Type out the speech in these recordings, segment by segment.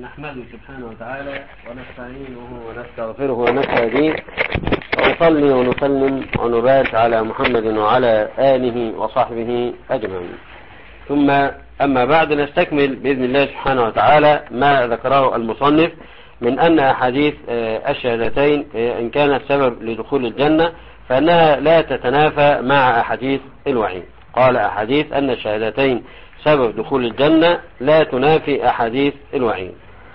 نحمده سبحانه وتعالى ونستعينه ونستغفره ونستهديه ونصلي ونسلم ونبات على محمد وعلى آله وصحبه أجمعين ثم أما بعد نستكمل بإذن الله سبحانه وتعالى ما ذكره المصنف من أن أحاديث الشهادتين إن كانت سبب لدخول الجنة فإنها لا تتنافى مع أحاديث الوعيد قال أحاديث أن الشهادتين سبب دخول الجنة لا تنافي أحاديث الوعيد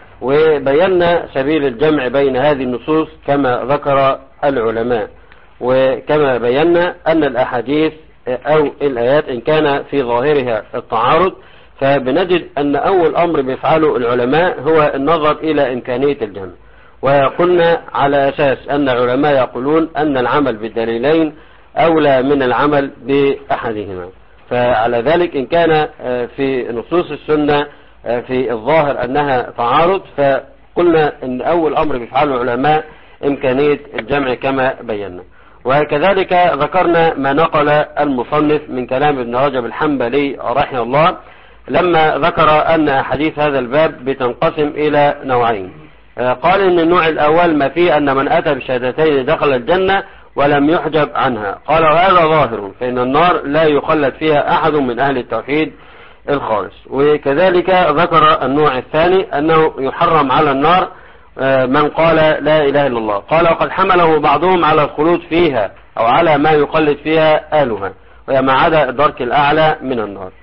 وبينا سبيل الجمع بين هذه النصوص كما ذكر العلماء وكما بينا أن الأحاديث أو الآيات إن كان في ظاهرها التعارض فبنجد أن أول أمر بيفعله العلماء هو النظر إلى إمكانية الجمع وقلنا على أساس أن العلماء يقولون أن العمل بالدليلين أولى من العمل بأحدهما فعلى ذلك إن كان في نصوص السنة في الظاهر أنها تعارض فقلنا أن أول أمر بيفعله العلماء إمكانية الجمع كما بينا وكذلك ذكرنا ما نقل المصنف من كلام ابن رجب الحنبلي رحمه الله لما ذكر أن أحاديث هذا الباب بتنقسم إلى نوعين قال إن النوع الأول ما فيه أن من أتى بشهادتين دخل الجنة ولم يحجب عنها قال وهذا ظاهر فإن النار لا يخلد فيها أحد من أهل التوحيد الخالص وكذلك ذكر النوع الثاني أنه يحرم على النار من قال لا إله إلا الله قال وقد حمله بعضهم على الخلود فيها أو على ما يقلد فيها آلها وهي ما عدا الدرك الأعلى من النار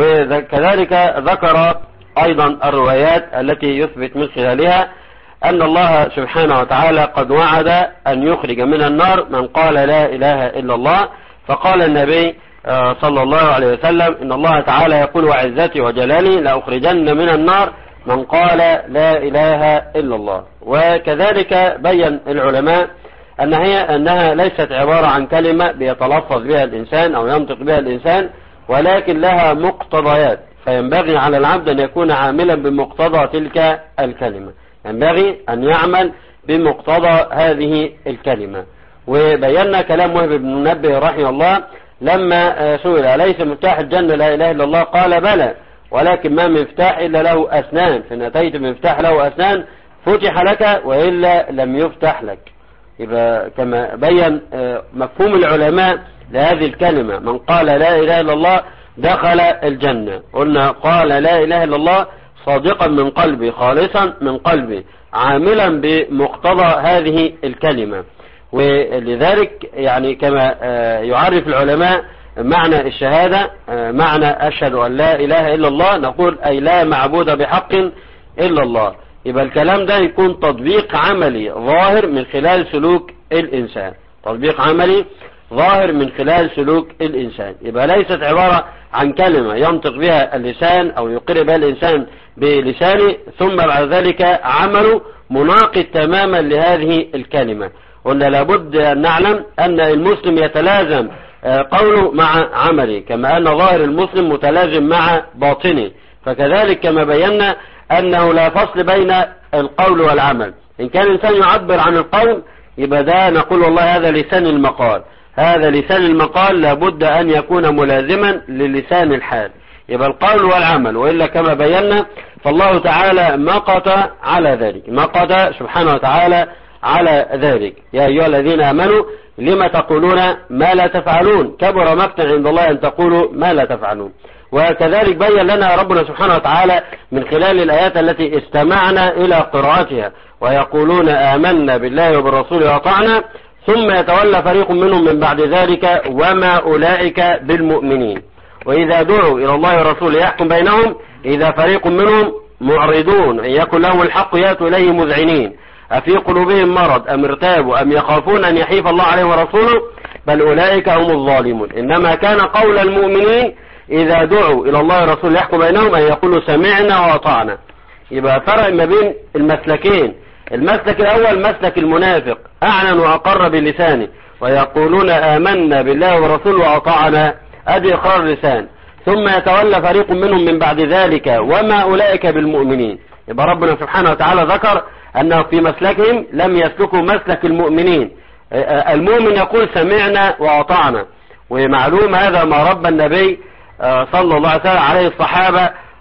وكذلك ذكر أيضا الروايات التي يثبت من خلالها أن الله سبحانه وتعالى قد وعد أن يخرج من النار من قال لا إله إلا الله فقال النبي صلى الله عليه وسلم إن الله تعالى يقول وعزتي وجلالي لأخرجن من النار من قال لا إله إلا الله وكذلك بين العلماء أن هي أنها ليست عبارة عن كلمة بيتلفظ بها الإنسان أو ينطق بها الإنسان ولكن لها مقتضيات فينبغي على العبد أن يكون عاملا بمقتضى تلك الكلمة ينبغي أن يعمل بمقتضى هذه الكلمة وبينا كلام وهب بن منبه رحمه الله لما سئل أليس مفتاح الجنة لا إله إلا الله قال بلى ولكن ما مفتاح إلا له أسنان فإن أتيت بمفتاح له أسنان فتح لك وإلا لم يفتح لك يبقى كما بين مفهوم العلماء لهذه الكلمة من قال لا إله إلا الله دخل الجنة قلنا قال لا إله إلا الله صادقا من قلبي خالصا من قلبي عاملا بمقتضى هذه الكلمة ولذلك يعني كما يعرف العلماء معنى الشهادة معنى أشهد أن لا إله إلا الله نقول أي لا معبود بحق إلا الله يبقى الكلام ده يكون تطبيق عملي ظاهر من خلال سلوك الإنسان تطبيق عملي ظاهر من خلال سلوك الإنسان يبقى ليست عبارة عن كلمة ينطق بها اللسان أو يقر بها الإنسان بلسانه ثم بعد ذلك عمله مناقض تماما لهذه الكلمة قلنا لابد أن نعلم أن المسلم يتلازم قوله مع عمله كما أن ظاهر المسلم متلازم مع باطنه فكذلك كما بينا أنه لا فصل بين القول والعمل إن كان الإنسان يعبر عن القول يبقى ده نقول والله هذا لسان المقال هذا لسان المقال لابد أن يكون ملازما للسان الحال يبقى القول والعمل وإلا كما بينا فالله تعالى مقت على ذلك مقت سبحانه وتعالى على ذلك يا أيها الذين آمنوا لما تقولون ما لا تفعلون كبر مقتا عند الله أن تقولوا ما لا تفعلون وكذلك بين لنا ربنا سبحانه وتعالى من خلال الآيات التي استمعنا إلى قراءتها ويقولون آمنا بالله وبالرسول وأطعنا ثم يتولى فريق منهم من بعد ذلك وما أولئك بالمؤمنين وإذا دعوا إلى الله ورسوله يحكم بينهم إذا فريق منهم معرضون إن يكن لهم الحق يأتوا إليه مذعنين أفي قلوبهم مرض أم ارتابوا أم يخافون أن يحيف الله عليهم ورسوله بل أولئك هم الظالمون إنما كان قول المؤمنين إذا دعوا إلى الله ورسوله يحكم بينهم أن يقولوا سمعنا وأطعنا يبقى فرق ما بين المسلكين المسلك الأول مسلك المنافق أعلن وأقر بلسانه ويقولون آمنا بالله ورسوله وأطعنا أدي إقرار لسان ثم يتولى فريق منهم من بعد ذلك وما أولئك بالمؤمنين يبقى ربنا سبحانه وتعالى ذكر أنه في مسلكهم لم يسلكوا مسلك المؤمنين المؤمن يقول سمعنا وأطعنا ومعلوم هذا ما رب النبي صلى الله عليه وسلم عليه الصحابة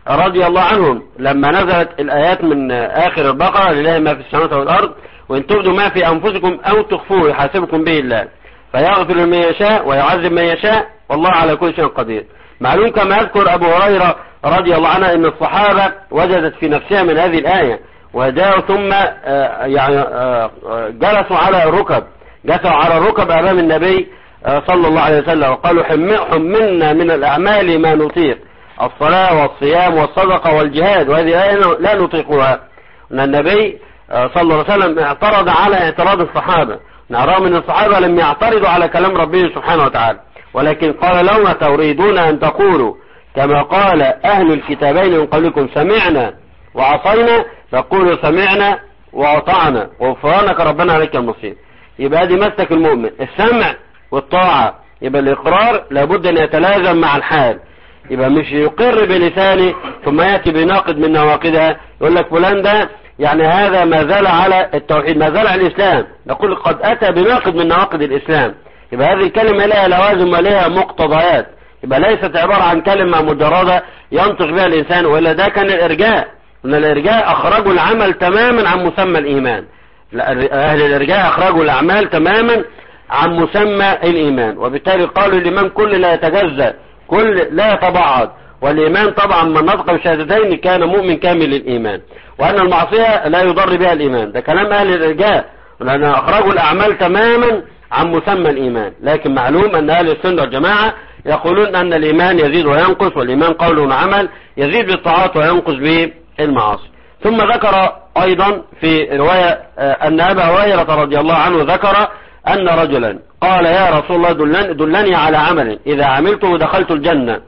رضي الله عنهم لما نزلت الآيات من آخر البقرة لله ما في السماوات والأرض وإن تبدوا ما في أنفسكم أو تخفوه يحاسبكم به الله فيغفر لمن يشاء ويعذب من يشاء والله على كل شيء قدير معلوم كما يذكر أبو هريرة رضي الله عنه أن الصحابة وجدت في نفسها من هذه الآية وجاءوا ثم يعني جلسوا على الركب جلسوا على الركب أمام النبي صلى الله عليه وسلم وقالوا حملنا من الأعمال ما نطيق الصلاة والصيام والصدقة والجهاد وهذه آية لا نطيقها أن النبي صلى الله عليه وسلم اعترض على اعتراض الصحابة نرى من الصحابة لم يعترضوا على كلام ربه سبحانه وتعالى ولكن قال لهم تريدون أن تقولوا كما قال أهل الكتابين من قبلكم سمعنا وعصينا فقولوا سمعنا وأطعنا وغفرانك ربنا عليك المصير يبقى دي مسلك المؤمن السمع والطاعة يبقى الإقرار لابد أن يتلازم مع الحال يبقى مش يقر بلسانه ثم يأتي بناقد من نواقدها يقول لك فلان ده يعني هذا ما زال على التوحيد ما زال على الإسلام نقول قد أتى بناقد من نواقد الإسلام يبقى هذه الكلمة لها لوازم ولها مقتضيات يبقى ليست عبارة عن كلمة مجردة ينطق بها الإنسان وإلا ده كان الإرجاء ان الإرجاء أخرجوا العمل تماما عن مسمى الإيمان أهل الإرجاء أخرجوا الأعمال تماما عن مسمى الإيمان وبالتالي قالوا الإيمان كل لا يتجزأ كل لا يتبعض والإيمان طبعا من نطق بشهادتين كان مؤمن كامل الإيمان وأن المعصية لا يضر بها الإيمان ده كلام أهل الإرجاء لأن أخرجوا الأعمال تماما عن مسمى الإيمان لكن معلوم أن أهل السنة والجماعة يقولون أن الإيمان يزيد وينقص والإيمان قول وعمل يزيد بالطاعات وينقص بالمعاصي ثم ذكر أيضا في رواية أن أبا هريرة رضي الله عنه ذكر أن رجلا قال يا رسول الله دلني, دلني على عمل إذا عملته دخلت الجنة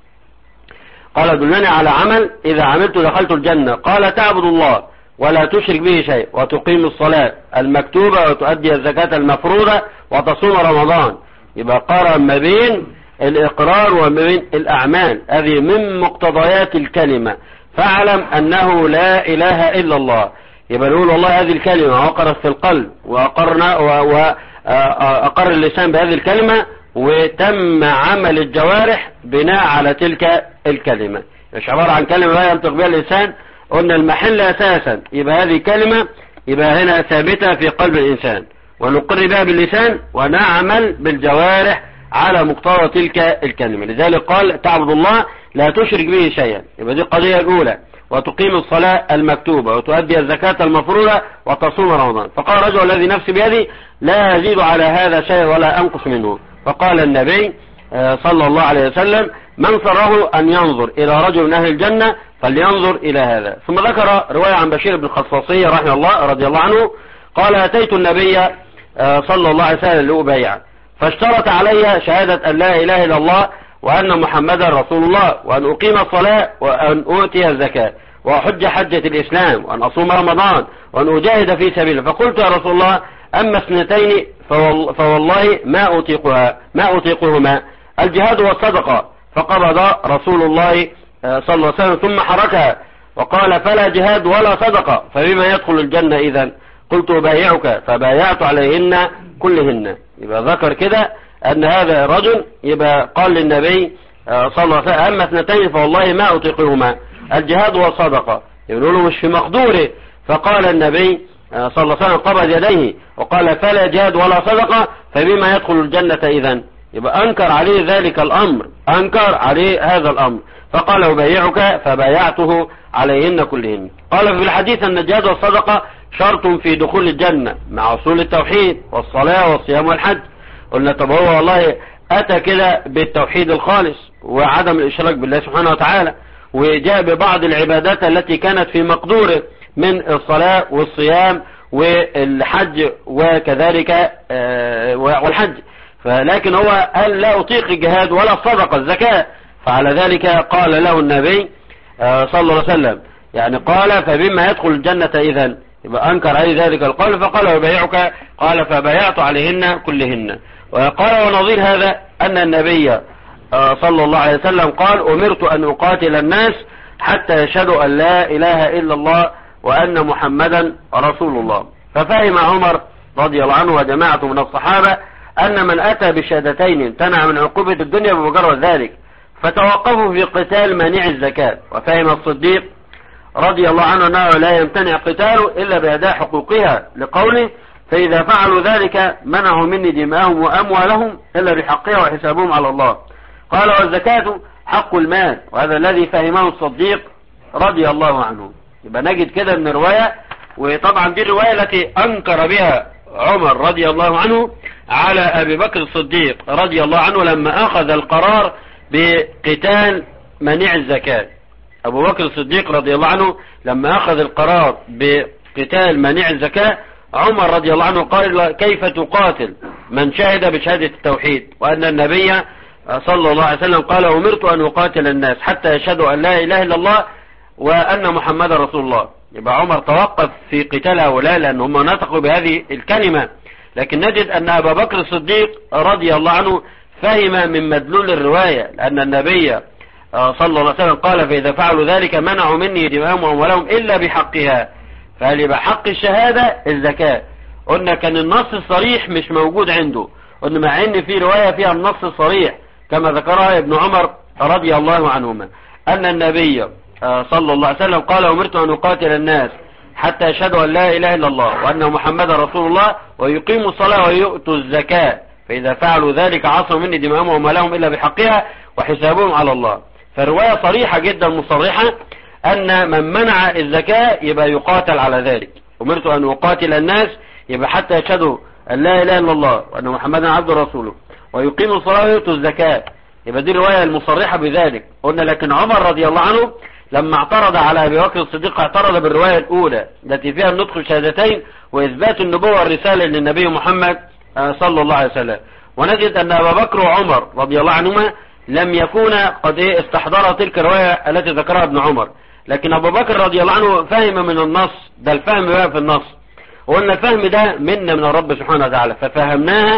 قال دلني على عمل إذا عملت دخلت الجنة قال تعبد الله ولا تشرك به شيء وتقيم الصلاة المكتوبة وتؤدي الزكاة المفروضة وتصوم رمضان يبقى قارن ما بين الإقرار وما بين الأعمال هذه من مقتضيات الكلمة فاعلم أنه لا إله إلا الله يبقى نقول والله هذه الكلمة وقرت في القلب وأقرنا وأقر اللسان بهذه الكلمة وتم عمل الجوارح بناء على تلك الكلمة مش عبارة عن كلمة لا ينطق بها اللسان قلنا المحل أساسا يبقى هذه كلمة يبقى هنا ثابتة في قلب الإنسان ونقر بها باللسان ونعمل بالجوارح على مقتضى تلك الكلمة لذلك قال تعبد الله لا تشرك به شيئا يبقى دي القضية الأولى وتقيم الصلاة المكتوبة وتؤدي الزكاة المفروضة وتصوم رمضان فقال الرجل الذي نفسي بيدي لا أزيد على هذا شيء ولا أنقص منه فقال النبي صلى الله عليه وسلم من سره أن ينظر إلى رجل من أهل الجنة فلينظر إلى هذا ثم ذكر رواية عن بشير بن الخصاصية رحمه الله رضي الله عنه قال أتيت النبي صلى الله عليه وسلم لأبايع فاشترط علي شهادة أن لا إله إلا الله وأن محمدا رسول الله وأن أقيم الصلاة وأن أؤتي الزكاة وأحج حجة الإسلام وأن أصوم رمضان وأن أجاهد في سبيله فقلت يا رسول الله أما اثنتين فوالله ما أطيقها ما أطيقهما الجهاد والصدقة فقبض رسول الله صلى الله عليه وسلم ثم حركها وقال فلا جهاد ولا صدقة فبما يدخل الجنة إذا قلت أبايعك فبايعت عليهن كلهن يبقى ذكر كده أن هذا رجل يبقى قال للنبي صلى الله عليه وسلم أما اثنتين فوالله ما أطيقهما الجهاد والصدقة يقولوا له مش في مقدوره فقال النبي صلى الله عليه وسلم قبض يديه وقال فلا جهاد ولا صدقة فبما يدخل الجنة إذا يبقى أنكر عليه ذلك الأمر أنكر عليه هذا الأمر فقال أبايعك فبايعته عليهن كلهن قال في الحديث أن الجهاد والصدقة شرط في دخول الجنة مع أصول التوحيد والصلاة والصيام والحج قلنا طب هو والله أتى كده بالتوحيد الخالص وعدم الإشراك بالله سبحانه وتعالى وجاء ببعض العبادات التي كانت في مقدوره من الصلاة والصيام والحج وكذلك والحج فلكن هو قال لا أطيق الجهاد ولا الصدقة الزكاة فعلى ذلك قال له النبي صلى الله عليه وسلم يعني قال فبما يدخل الجنة إذا يبقى أنكر عليه ذلك القول فقال وبيعك قال فبايعت عليهن كلهن وقال ونظير هذا أن النبي صلى الله عليه وسلم قال أمرت أن أقاتل الناس حتى يشهدوا أن لا إله إلا الله وأن محمدا رسول الله ففهم عمر رضي الله عنه وجماعة من الصحابة أن من أتى بشهادتين امتنع من عقوبة الدنيا بمجرد ذلك فتوقفوا في قتال مانع الزكاة وفهم الصديق رضي الله عنه أنه لا يمتنع قتاله إلا بأداء حقوقها لقوله فإذا فعلوا ذلك منعوا مني دماءهم وأموالهم إلا بحقها وحسابهم على الله قال والزكاة حق المال وهذا الذي فهمه الصديق رضي الله عنه يبقى نجد كده من رواية وطبعا دي الرواية التي أنكر بها عمر رضي الله عنه على أبي بكر الصديق رضي الله عنه لما أخذ القرار بقتال منيع الزكاة أبو بكر الصديق رضي الله عنه لما أخذ القرار بقتال منيع الزكاة عمر رضي الله عنه قال كيف تقاتل من شهد بشهادة التوحيد وأن النبي صلى الله عليه وسلم قال أمرت أن أقاتل الناس حتى يشهدوا أن لا إله إلا الله وأن محمد رسول الله يبقى عمر توقف في قتال هؤلاء لأن هم نطقوا بهذه الكلمة لكن نجد أن أبا بكر الصديق رضي الله عنه فهم من مدلول الرواية لأن النبي صلى الله عليه وسلم قال فإذا فعلوا ذلك منعوا مني دماءهم وأموالهم إلا بحقها فهل يبقى حق الشهادة الزكاة قلنا كان النص الصريح مش موجود عنده قلنا مع ان في رواية فيها النص الصريح كما ذكرها ابن عمر رضي الله عنهما أن النبي صلى الله عليه وسلم قال أمرت أن أقاتل الناس حتى يشهدوا أن لا إله إلا الله وأن محمد رسول الله ويقيموا الصلاة ويؤتوا الزكاة فإذا فعلوا ذلك عصوا مني دماءهم ومالهم إلا بحقها وحسابهم على الله فالرواية صريحة جدا مصرحة أن من منع الزكاة يبقى يقاتل على ذلك أمرت أن أقاتل الناس يبقى حتى يشهدوا أن لا إله إلا الله وأن محمدا عبد رسوله ويقيموا الصلاة ويؤتوا الزكاة يبقى دي الرواية المصرحة بذلك قلنا لكن عمر رضي الله عنه لما اعترض على أبي بكر الصديق اعترض بالرواية الأولى التي فيها النطق الشهادتين وإثبات النبوة والرسالة للنبي محمد صلى الله عليه وسلم ونجد أن أبا بكر وعمر رضي الله عنهما لم يكونا قد استحضر تلك الرواية التي ذكرها ابن عمر لكن أبو بكر رضي الله عنه فهم من النص ده الفهم بقى في النص وقلنا الفهم ده منا من الرب سبحانه وتعالى ففهمناها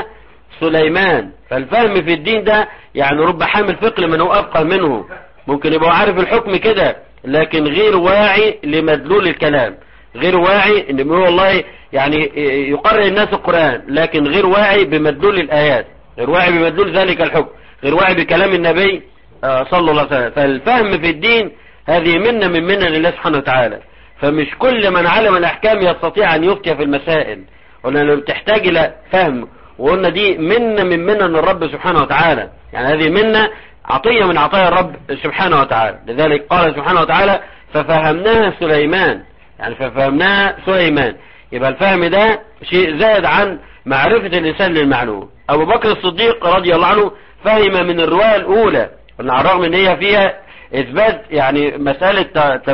سليمان فالفهم في الدين ده يعني رب حامل فقه من هو أبقى منه ممكن يبقى عارف الحكم كده لكن غير واعي لمدلول الكلام غير واعي ان هو والله يعني يقرر الناس القرآن لكن غير واعي بمدلول الآيات غير واعي بمدلول ذلك الحكم غير واعي بكلام النبي صلى الله عليه وسلم فالفهم في الدين هذه منة من منة لله سبحانه وتعالى فمش كل من علم الأحكام يستطيع أن يفتي في المسائل قلنا لو تحتاج إلى فهم وقلنا دي منة من منة من الرب سبحانه وتعالى يعني هذه منة عطية من عطايا الرب سبحانه وتعالى لذلك قال سبحانه وتعالى ففهمناها سليمان يعني ففهمناها سليمان يبقى الفهم ده شيء زائد عن معرفة الإنسان للمعلوم أبو بكر الصديق رضي الله عنه فهم من الرواية الأولى قلنا على الرغم ان هي فيها اثبات يعني مسألة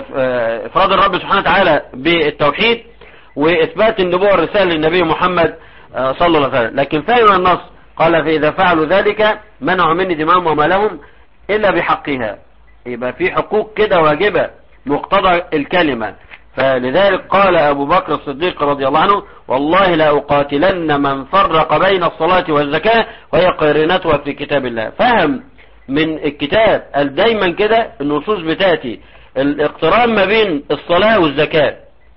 افراد الرب سبحانه وتعالى بالتوحيد واثبات النبوة والرسالة للنبي محمد صلى الله عليه وسلم لكن فهم النص قال فإذا فعلوا ذلك منعوا مني دماءهم ومالهم إلا بحقها يبقى في حقوق كده واجبة مقتضى الكلمة فلذلك قال أبو بكر الصديق رضي الله عنه والله لا أقاتلن من فرق بين الصلاة والزكاة وهي قرينتها في كتاب الله فهم من الكتاب قال دايما كده النصوص بتاتي الاقتران ما بين الصلاة والزكاة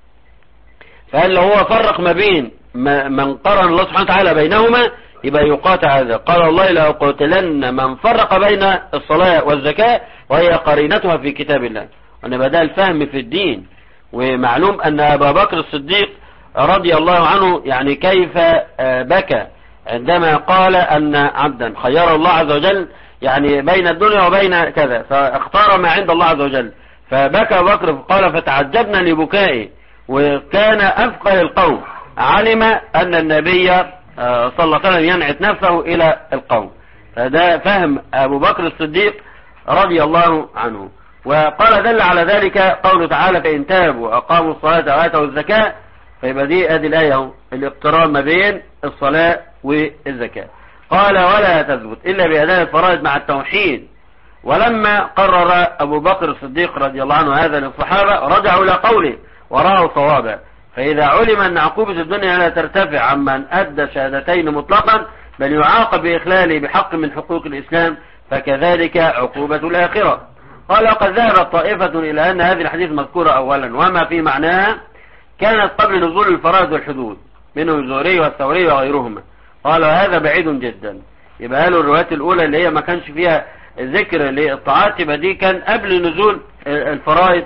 فقال لو هو فرق ما بين من قرن الله سبحانه وتعالى بينهما يبقى يقاتل هذا قال الله لا أقاتلن من فرق بين الصلاة والزكاة وهي قرينتها في كتاب الله وأن بدأ الفهم في الدين ومعلوم أن أبا بكر الصديق رضي الله عنه يعني كيف بكى عندما قال أن عبدا خير الله عز وجل يعني بين الدنيا وبين كذا فاختار ما عند الله عز وجل فبكى بكر قال فتعجبنا لبكائه وكان أفقه القوم علم أن النبي صلى الله عليه وسلم ينعت نفسه إلى القوم فده فهم أبو بكر الصديق رضي الله عنه وقال دل على ذلك قوله تعالى فإن تابوا وأقاموا الصلاة وآتوا الزكاة فيبقى دي ادي الآية الاقتران ما بين الصلاة والزكاة قال ولا تثبت إلا بأداء الفرائض مع التوحيد ولما قرر أبو بكر الصديق رضي الله عنه هذا للصحابة رجعوا إلى قوله ورأوا صوابا فإذا علم أن عقوبة الدنيا لا ترتفع عمن أدى شهادتين مطلقا بل يعاقب بإخلاله بحق من حقوق الإسلام فكذلك عقوبة الآخرة قال وقد ذهبت طائفة إلى أن هذه الحديث مذكورة أولا وما في معناها كانت قبل نزول الفرائض والحدود منهم الزهري والثوري وغيرهما قال هذا بعيد جدا يبقى قالوا الروايات الأولى اللي هي ما كانش فيها ذكر للطاعات يبقى دي كان قبل نزول الفرائض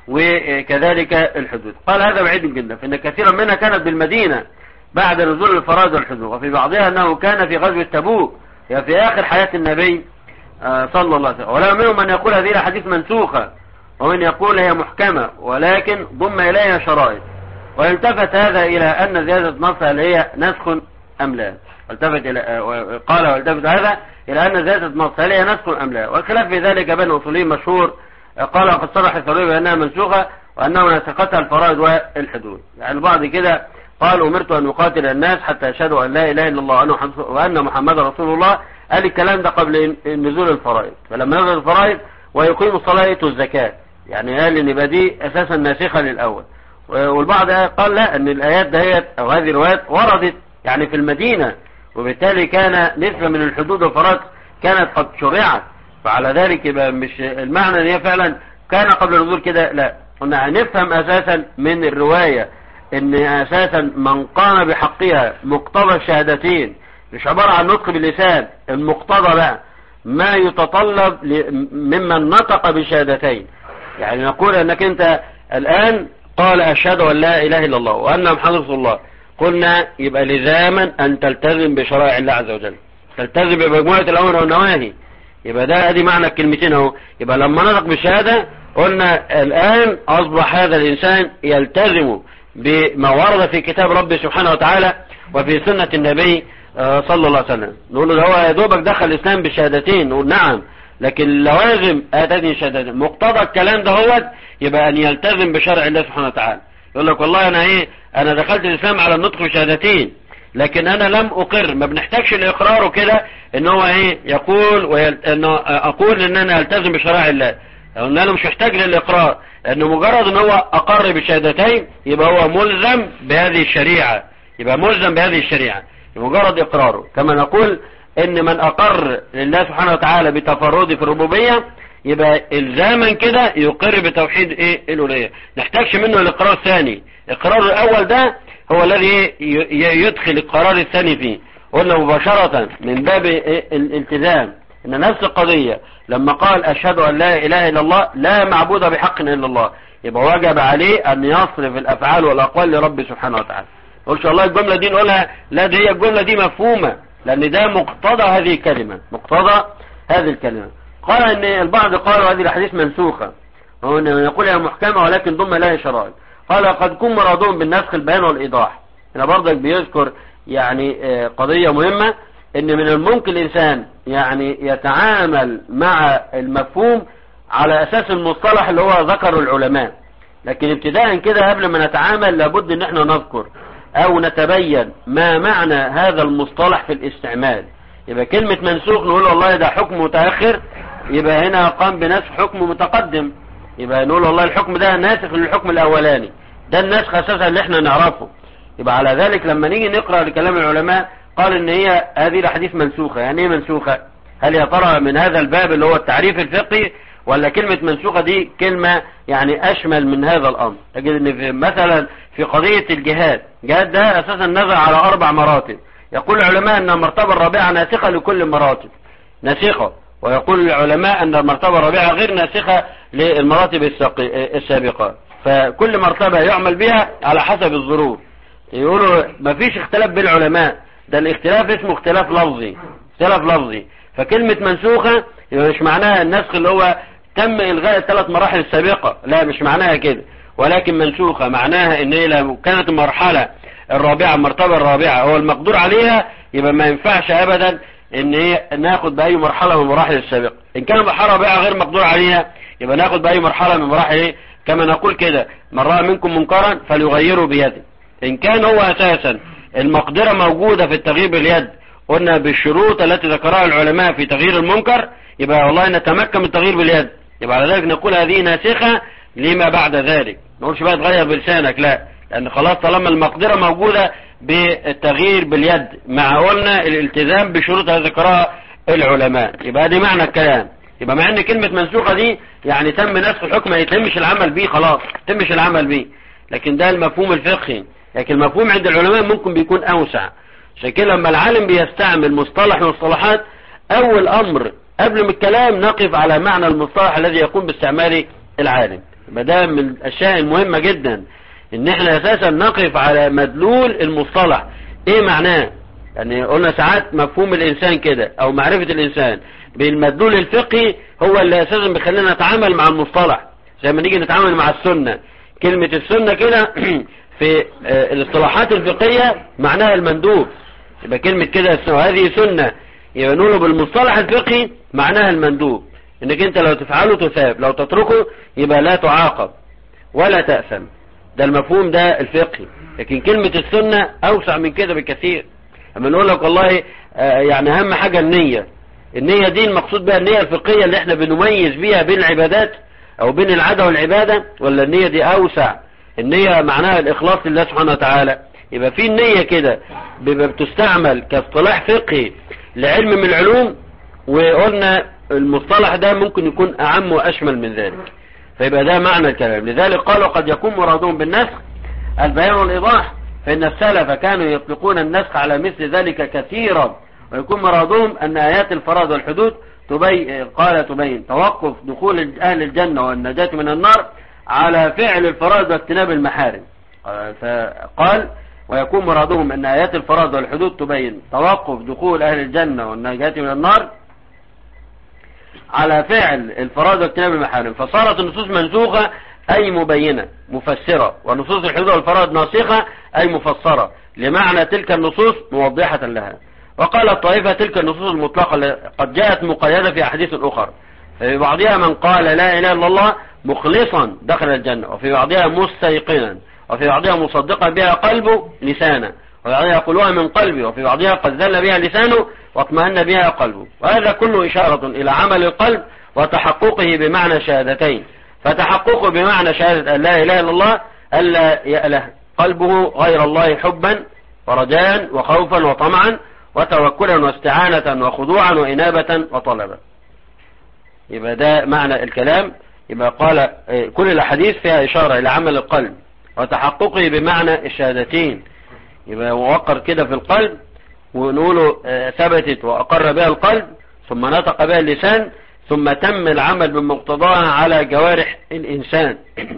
وكذلك الحدود قال هذا بعيد جدا فإن كثيرا منها كانت بالمدينة بعد نزول الفرائض والحدود وفي بعضها أنه كان في غزوة تبوك يعني في آخر حياة النبي صلى الله عليه وسلم ولا منهم من يقول هذه الحديث منسوخة ومن يقول هي محكمة ولكن ضم إليها شرائط والتفت هذا إلى أن زيادة نص هل هي نسخ أم لا والتفت إلى قال والتفت هذا إلى أن زيادة نص هل هي نسخ أم لا والخلاف في ذلك بين أصولين مشهور قال وقد صرح الثوري بأنها منسوخة وأنه نسختها الفرائض والحدود يعني البعض كده قال أمرت أن أقاتل الناس حتى يشهدوا أن لا إله إلا الله وأن محمد رسول الله قال الكلام ده قبل نزول الفرائض فلما نزل الفرائض ويقيم الصلاة والزكاة يعني قال ان يبقى دي اساسا ناسخة للاول والبعض قال لا ان الايات دهيت او هذه الروايات وردت يعني في المدينة وبالتالي كان نسبة من الحدود والفرائض كانت قد شرعت فعلى ذلك يبقى مش المعنى ان هي فعلا كان قبل النزول كده لا قلنا هنفهم اساسا من الرواية ان اساسا من قام بحقها مقتضى الشهادتين مش عبارة عن نطق باللسان المقتضى بقى ما يتطلب ممن نطق بشهادتين يعني نقول انك انت الان قال اشهد ان لا اله الا الله وان محمد رسول الله قلنا يبقى لزاما ان تلتزم بشرائع الله عز وجل تلتزم بمجموعة الامر والنواهي يبقى ده ادي معنى الكلمتين اهو يبقى لما نطق بالشهادة قلنا الان اصبح هذا الانسان يلتزم بما ورد في كتاب ربي سبحانه وتعالى وفي سنة النبي صلى الله عليه وسلم نقول له هو يا دوبك دخل الاسلام بالشهادتين نقول نعم لكن اللوازم اتتني شهادتين مقتضى الكلام ده هو يبقى ان يلتزم بشرع الله سبحانه وتعالى يقول لك والله انا ايه انا دخلت الاسلام على النطق بشهادتين لكن انا لم اقر ما بنحتاجش لاقراره كده ان هو ايه يقول ويل... انه اقول ان انا التزم بشرائع الله قلنا له مش محتاج للاقرار لانه مجرد ان هو اقر بشهادتين يبقى هو ملزم بهذه الشريعة يبقى ملزم بهذه الشريعة بمجرد اقراره كما نقول ان من اقر لله سبحانه وتعالى بتفرده في الربوبية يبقى الزاما كده يقر بتوحيد ايه الالوهيه نحتاجش منه الاقرار الثاني الاقرار الاول ده هو الذي يدخل القرار الثاني فيه قلنا مباشرة من باب إيه الالتزام ان نفس القضية لما قال اشهد ان لا اله الا الله لا معبود بحق الا الله يبقى وجب عليه ان يصرف الافعال والاقوال لرب سبحانه وتعالى قلت والله الجملة دي نقولها لا دي هي الجملة دي مفهومة لان ده مقتضى هذه الكلمة مقتضى هذه الكلمة قال ان البعض قالوا هذه الاحاديث منسوخة هو يقول هي محكمة ولكن ضم لها شرائط قال قد كن مرادون بالنسخ البيان والايضاح هنا برضك بيذكر يعني قضية مهمة ان من الممكن الانسان يعني يتعامل مع المفهوم على اساس المصطلح اللي هو ذكره العلماء لكن ابتداء كده قبل ما نتعامل لابد ان احنا نذكر او نتبين ما معنى هذا المصطلح في الاستعمال يبقى كلمة منسوخ نقول والله ده حكم متأخر يبقى هنا قام بنسخ حكم متقدم يبقى نقول والله الحكم ده ناسخ للحكم الاولاني ده النسخ اساسا اللي احنا نعرفه يبقى على ذلك لما نيجي نقرأ لكلام العلماء قال ان هي هذه الاحاديث منسوخة يعني ايه منسوخة هل يا ترى من هذا الباب اللي هو التعريف الفقهي ولا كلمة منسوخة دي كلمة يعني اشمل من هذا الامر تجد ان في مثلا في قضية الجهاد الجهاد ده اساسا نزل على اربع مراتب يقول العلماء ان المرتبة الرابعة ناسخة لكل المراتب ناسخة ويقول العلماء ان المرتبة الرابعة غير ناسخة للمراتب السابقة فكل مرتبة يعمل بها على حسب الظروف يقولوا ما فيش اختلاف بين العلماء ده الاختلاف اسمه اختلاف لفظي اختلاف لفظي فكلمة منسوخة يبقى مش معناها النسخ اللي هو تم الغاء الثلاث مراحل السابقة لا مش معناها كده ولكن منسوخة معناها ان هي لو كانت المرحلة الرابعة المرتبة الرابعة هو المقدور عليها يبقى ما ينفعش ابدا ان هي ناخد باي مرحلة من المراحل السابقة ان كان المرحلة الرابعة غير مقدور عليها يبقى ناخد باي مرحلة من مراحل ايه كما نقول كده من رأى منكم منكرا فليغيره بيده ان كان هو اساسا المقدرة موجودة في التغيير باليد قلنا بالشروط التي ذكرها العلماء في تغيير المنكر يبقى والله نتمكن من التغيير باليد يبقى على ذلك نقول هذه ناسخة لما بعد ذلك ما نقولش بقى تغير بلسانك لا لان خلاص طالما المقدرة موجودة بالتغيير باليد مع قلنا الالتزام بشروط ذكرها العلماء يبقى دي معنى الكلام يبقى مع ان كلمة منسوخة دي يعني تم نسخ الحكم ما يتمش العمل بيه خلاص ما يتمش العمل بيه لكن ده المفهوم الفقهي لكن المفهوم عند العلماء ممكن بيكون اوسع عشان كده لما العالم بيستعمل مصطلح من المصطلحات اول امر قبل من الكلام نقف على معنى المصطلح الذي يقوم باستعماله العالم ما ده من الاشياء المهمة جدا ان احنا اساسا نقف على مدلول المصطلح ايه معناه يعني قلنا ساعات مفهوم الانسان كده او معرفة الانسان بالمدلول الفقهي هو اللي اساسا بيخلينا نتعامل مع المصطلح زي ما نيجي نتعامل مع السنة كلمة السنة كده في الاصطلاحات الفقهية معناها المندوب يبقى كلمة كده هذه سنة يبقى نقوله بالمصطلح الفقهي معناها المندوب انك انت لو تفعله تثاب لو تتركه يبقى لا تعاقب ولا تأثم ده المفهوم ده الفقهي لكن كلمة السنة اوسع من كده بكثير اما نقول لك والله يعني اهم حاجة النية النية دي المقصود بها النية الفقهية اللي احنا بنميز بيها بين العبادات او بين العادة والعبادة ولا النية دي اوسع النية معناها الاخلاص لله سبحانه وتعالى يبقى في النية كده بيبقى بتستعمل كاصطلاح فقهي لعلم من العلوم وقلنا المصطلح ده ممكن يكون اعم واشمل من ذلك فيبقى ده معنى الكلام لذلك قالوا قد يكون مرادهم بالنسخ البيان والايضاح فان السلف كانوا يطلقون النسخ على مثل ذلك كثيرا ويكون مرادهم ان ايات الفرائض والحدود تبين قال تبين توقف دخول اهل الجنة والنجاة من النار على فعل الفرائض واجتناب المحارم فقال ويكون مرادهم ان ايات الفرائض والحدود تبين توقف دخول اهل الجنة والنجاة من النار على فعل الفرائض واجتناب المحارم فصارت النصوص منسوخة اي مبينة مفسرة ونصوص الحدود والفرائض ناسخة اي مفسرة لمعنى تلك النصوص موضحة لها وقال الطائفة تلك النصوص المطلقة قد جاءت مقيدة في أحاديث أخرى في بعضها من قال لا إله إلا الله مخلصا دخل الجنة وفي بعضها مستيقنا وفي بعضها مصدقا بها قلبه لسانه وفي بعضها يقولها من قلبه وفي بعضها قد ذل بها لسانه واطمأن بها قلبه وهذا كله إشارة إلى عمل القلب وتحققه بمعنى شهادتين فتحققه بمعنى شهادة أن لا إله إلا الله ألا يأله قلبه غير الله حبا ورجاء وخوفا وطمعا وتوكلا واستعانة وخضوعا وإنابة وطلبا يبقى ده معنى الكلام يبقى قال كل الأحاديث فيها إشارة إلى عمل القلب وتحققه بمعنى الشهادتين يبقى وقر كده في القلب ونقوله ثبتت وأقر بها القلب ثم نطق بها اللسان ثم تم العمل بمقتضاها على جوارح الإنسان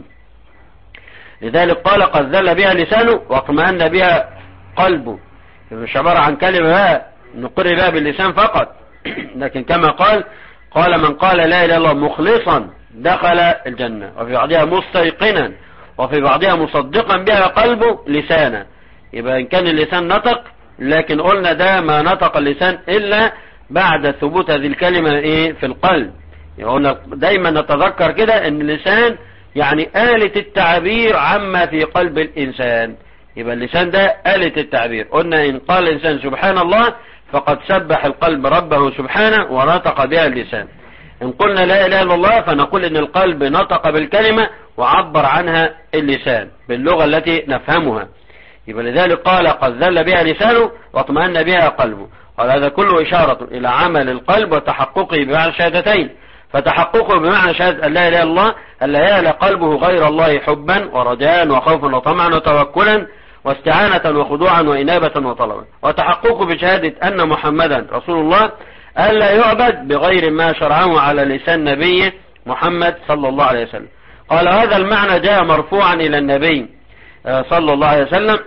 لذلك قال قد ذل بها لسانه واطمأن بها قلبه مش عبارة عن كلمة بقى نقر بها باللسان فقط لكن كما قال قال من قال لا إله إلا الله مخلصا دخل الجنة وفي بعضها مستيقنا وفي بعضها مصدقا بها قلبه لسانا يبقى إن كان اللسان نطق لكن قلنا ده ما نطق اللسان إلا بعد ثبوت هذه الكلمة إيه في القلب يعني قلنا دايما نتذكر كده ان اللسان يعني آلة التعبير عما في قلب الإنسان يبقى اللسان ده آلة التعبير قلنا إن قال الإنسان سبحان الله فقد سبح القلب ربه سبحانه ونطق بها اللسان إن قلنا لا إله إلا الله فنقول إن القلب نطق بالكلمة وعبر عنها اللسان باللغة التي نفهمها يبقى لذلك قال قد ذل بها لسانه واطمأن بها قلبه قال هذا كله إشارة إلى عمل القلب وتحققه بمعنى شهادتين فتحققه بمعنى شهادة أن لا إله إلا الله أن لا يأل قلبه غير الله حبا ورجاء وخوفا وطمعا وتوكلا واستعانة وخضوعا وإنابة وطلبا وتحققه بشهادة أن محمدا رسول الله ألا يعبد بغير ما شرعه على لسان نبيه محمد صلى الله عليه وسلم قال هذا المعنى جاء مرفوعا إلى النبي صلى الله عليه وسلم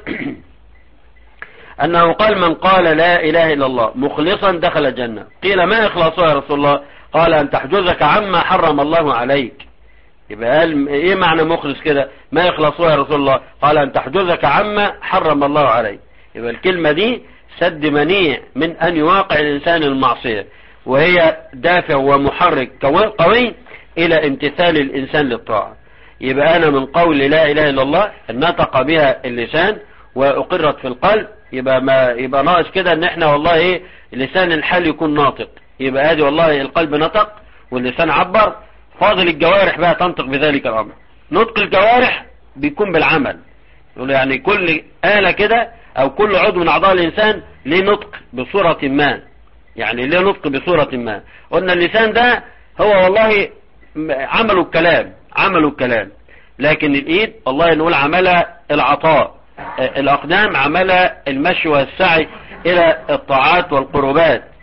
أنه قال من قال لا إله إلا الله مخلصا دخل الجنة قيل ما إخلاصه يا رسول الله قال أن تحجزك عما حرم الله عليك يبقى قال ايه معنى مخلص كده ما يخلصوها يا رسول الله قال ان تحجزك عما حرم الله عليك يبقى الكلمة دي سد منيع من ان يواقع الانسان المعصية وهي دافع ومحرك قوي الى امتثال الانسان للطاعة يبقى انا من قول لا اله الا الله نطق بها اللسان واقرت في القلب يبقى ما يبقى ناقص كده ان احنا والله ايه لسان الحال يكون ناطق يبقى ادي والله القلب نطق واللسان عبر فاضل الجوارح بقى تنطق بذلك الامر نطق الجوارح بيكون بالعمل يقول يعني كل آلة كده او كل عضو من اعضاء الانسان ليه نطق بصورة ما يعني ليه نطق بصورة ما قلنا اللسان ده هو والله عملوا الكلام عملوا الكلام لكن الايد والله نقول عملها العطاء الاقدام عملها المشي والسعي الى الطاعات والقربات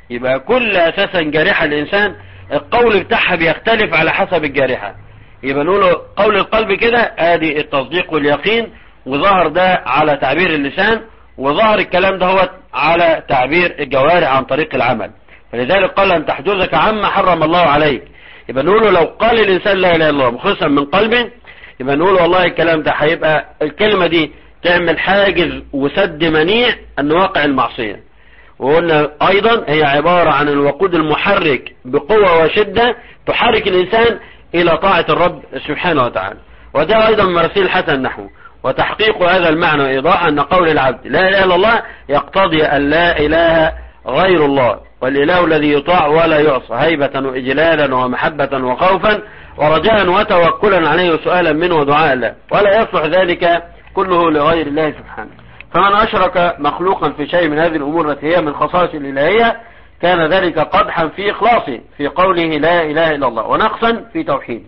يبقى كل اساسا جارحة الانسان القول بتاعها بيختلف على حسب الجارحة يبقى نقول قول القلب كده ادي التصديق واليقين وظهر ده على تعبير اللسان وظهر الكلام ده هو على تعبير الجوارح عن طريق العمل فلذلك قال ان تحجزك عما حرم الله عليك يبقى نقول لو قال الانسان لا اله الا الله مخلصا من قلبه يبقى نقول والله الكلام ده هيبقى الكلمة دي تعمل حاجز وسد منيع ان واقع المعصية وقلنا ايضا هي عبارة عن الوقود المحرك بقوة وشدة تحرك الانسان الى طاعة الرب سبحانه وتعالى وده ايضا مرسيل الحسن نحوه وتحقيق هذا المعنى وايضاح ان قول العبد لا اله الا الله يقتضي ان لا اله غير الله والاله الذي يطاع ولا يعصى هيبة واجلالا ومحبة وخوفا ورجاء وتوكلا عليه وسؤالا منه ودعاء له ولا يصلح ذلك كله لغير الله سبحانه فمن أشرك مخلوقا في شيء من هذه الأمور التي هي من خصائص الإلهية كان ذلك قدحا في إخلاصه في قوله لا إله إلا الله ونقصا في توحيده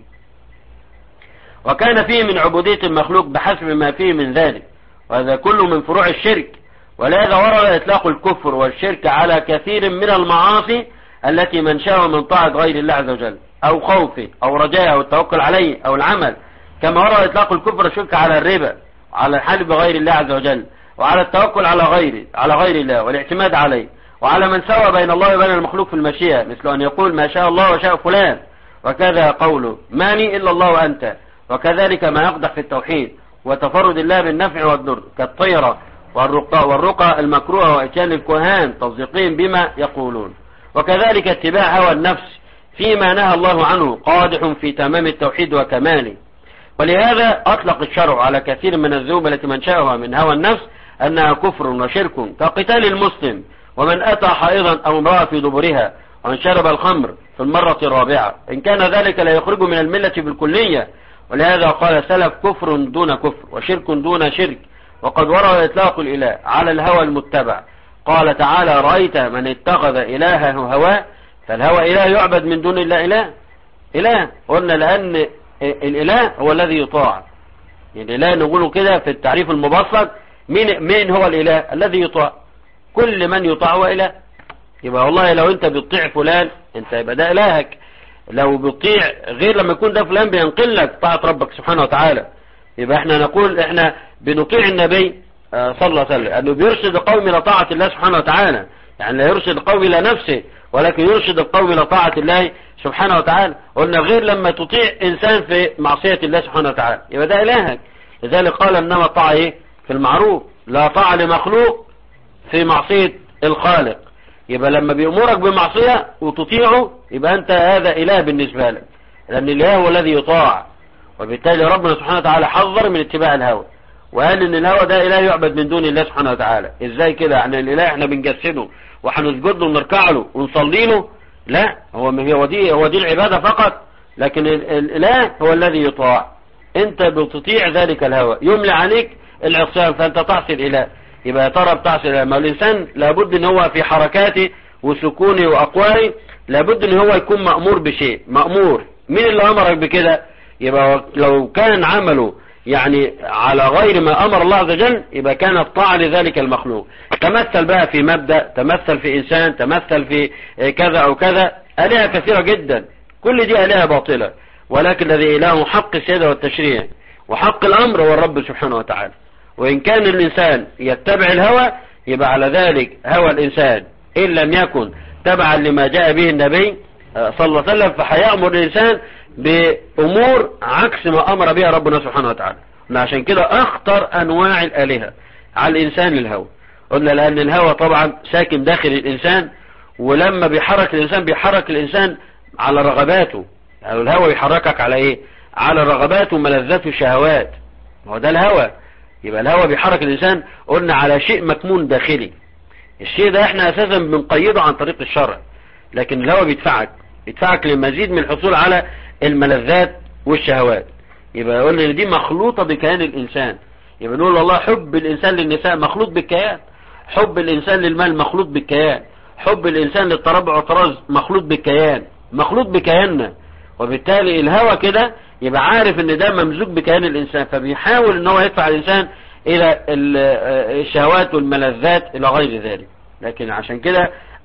وكان فيه من عبودية المخلوق بحسب ما فيه من ذلك وهذا كله من فروع الشرك ولهذا ورد إطلاق الكفر والشرك على كثير من المعاصي التي منشأها من طاعة غير الله عز وجل أو خوفه أو رجاء أو التوكل عليه أو العمل كما ورد إطلاق الكفر والشرك على الربا على الحلف بغير الله عز وجل وعلى التوكل على غيره على غير الله والاعتماد عليه وعلى من سوى بين الله وبين المخلوق في المشيئة مثل أن يقول ما شاء الله وشاء فلان وكذا قوله ماني إلا الله وأنت وكذلك ما يقدح في التوحيد وتفرد الله بالنفع والضر كالطيرة والرقى, والرقى المكروهة وإتيان الكهان تصديقين بما يقولون وكذلك اتباع هوى النفس فيما نهى الله عنه قادح في تمام التوحيد وكماله ولهذا أطلق الشرع على كثير من الذنوب التي منشأها من هوى النفس أنها كفر وشرك كقتال المسلم ومن أتى حائضا أو امرأة في دبرها ومن شرب الخمر في المرة الرابعة إن كان ذلك لا يخرج من الملة بالكلية ولهذا قال سلف كفر دون كفر وشرك دون شرك وقد ورد إطلاق الإله على الهوى المتبع قال تعالى رأيت من اتخذ إلهه هواه فالهوى إله يعبد من دون الله إله إله قلنا لأن الإله هو الذي يطاع يعني الإله نقوله كده في التعريف المبسط مين, مين هو الإله الذي يطاع كل من يطاع هو إله يبقى والله لو انت بتطيع فلان انت يبقى ده إلهك لو بتطيع غير لما يكون ده فلان بينقل لك طاعة ربك سبحانه وتعالى يبقى احنا نقول احنا بنطيع النبي صلى الله عليه وسلم انه بيرشد القوم الى طاعة الله سبحانه وتعالى يعني لا يرشد القوم الى نفسه ولكن يرشد القوم الى طاعة الله سبحانه وتعالى قلنا غير لما تطيع انسان في معصية الله سبحانه وتعالى يبقى ده الهك لذلك قال انما طاعة ايه في المعروف لا طاعة لمخلوق في معصية الخالق يبقى لما بيأمرك بمعصية وتطيعه يبقى انت هذا اله بالنسبة لك لان الاله هو الذي يطاع وبالتالي ربنا سبحانه وتعالى حذر من اتباع الهوى وقال ان الهوى ده اله يعبد من دون الله سبحانه وتعالى ازاي كده يعني الاله احنا بنجسده وهنسجد له ونركع له ونصلي له لا هو هو دي هو دي العبادة فقط لكن الاله هو الذي يطاع انت بتطيع ذلك الهوى يملى عليك العصيان فانت تعصي الاله يبقى يا ترى بتعصي الاله ما الانسان لابد ان هو في حركاته وسكونه واقواله لابد ان هو يكون مأمور بشيء مأمور مين اللي امرك بكده يبقى لو كان عمله يعني على غير ما امر الله عز وجل يبقى كانت طاعة لذلك المخلوق تمثل بقى في مبدأ تمثل في انسان تمثل في كذا او كذا الهة كثيرة جدا كل دي الهة باطلة ولكن الذي اله حق السيادة والتشريع وحق الامر هو الرب سبحانه وتعالى وان كان الانسان يتبع الهوى يبقى على ذلك هوى الانسان ان لم يكن تبعا لما جاء به النبي صلى الله عليه وسلم فهيأمر الانسان بأمور عكس ما أمر بها ربنا سبحانه وتعالى عشان كده أخطر أنواع الآلهة على الإنسان الهوى قلنا لأن الهوى طبعا ساكن داخل الإنسان ولما بيحرك الإنسان بيحرك الإنسان على رغباته يعني الهوى يحركك على إيه على رغباته وملذاته الشهوات هو ده الهوى يبقى الهوى بيحرك الإنسان قلنا على شيء مكمون داخلي الشيء ده احنا أساسا بنقيده عن طريق الشرع لكن الهوى بيدفعك يدفعك للمزيد من الحصول على الملذات والشهوات يبقى يقول ان دي مخلوطة بكيان الانسان يبقى نقول والله حب الانسان للنساء مخلوط بالكيان حب الانسان للمال مخلوط بالكيان حب الانسان للتربع والطراز مخلوط بالكيان مخلوط بكياننا وبالتالي الهوى كده يبقى عارف ان ده ممزوج بكيان الانسان فبيحاول ان هو يدفع الانسان الى الشهوات والملذات الى غير ذلك لكن عشان كده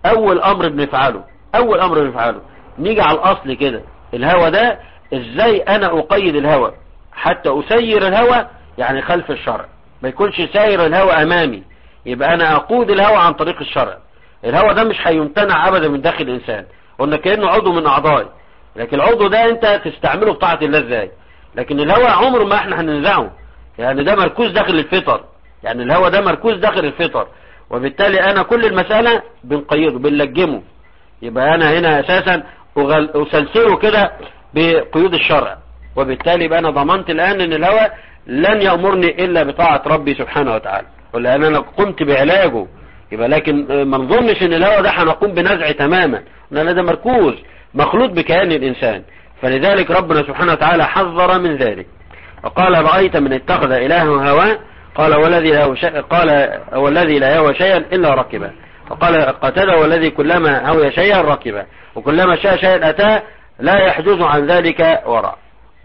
اول امر بنفعله اول امر بنفعله نيجي على الاصل كده الهوى ده ازاي انا اقيد الهوى حتى اسير الهوى يعني خلف الشرع ما يكونش ساير الهوى امامي يبقى انا اقود الهوى عن طريق الشرع الهوى ده مش هيمتنع ابدا من داخل الانسان قلنا كانه عضو من اعضائي لكن العضو ده انت تستعمله بطاعه الله ازاي لكن الهوى عمره ما احنا هننزعه يعني ده مركوز داخل الفطر يعني الهوى ده مركوز داخل الفطر وبالتالي انا كل المسألة بنقيده بنلجمه يبقى انا هنا اساسا اسلسله كده بقيود الشرع وبالتالي يبقى انا ضمنت الان ان الهوى لن يأمرني الا بطاعة ربي سبحانه وتعالى ولان انا قمت بعلاجه يبقى لكن ما نظنش ان الهوى ده هنقوم بنزعه تماما ان ده مركوز مخلوط بكيان الانسان فلذلك ربنا سبحانه وتعالى حذر من ذلك وقال رأيت من اتخذ إلهه هواه قال والذي لا شيء قال والذي لا يهوى شيئا إلا ركبه وقال قتل والذي كلما هوى شيئا ركبه وكلما شاء شيئا أتاه لا يحجز عن ذلك وراء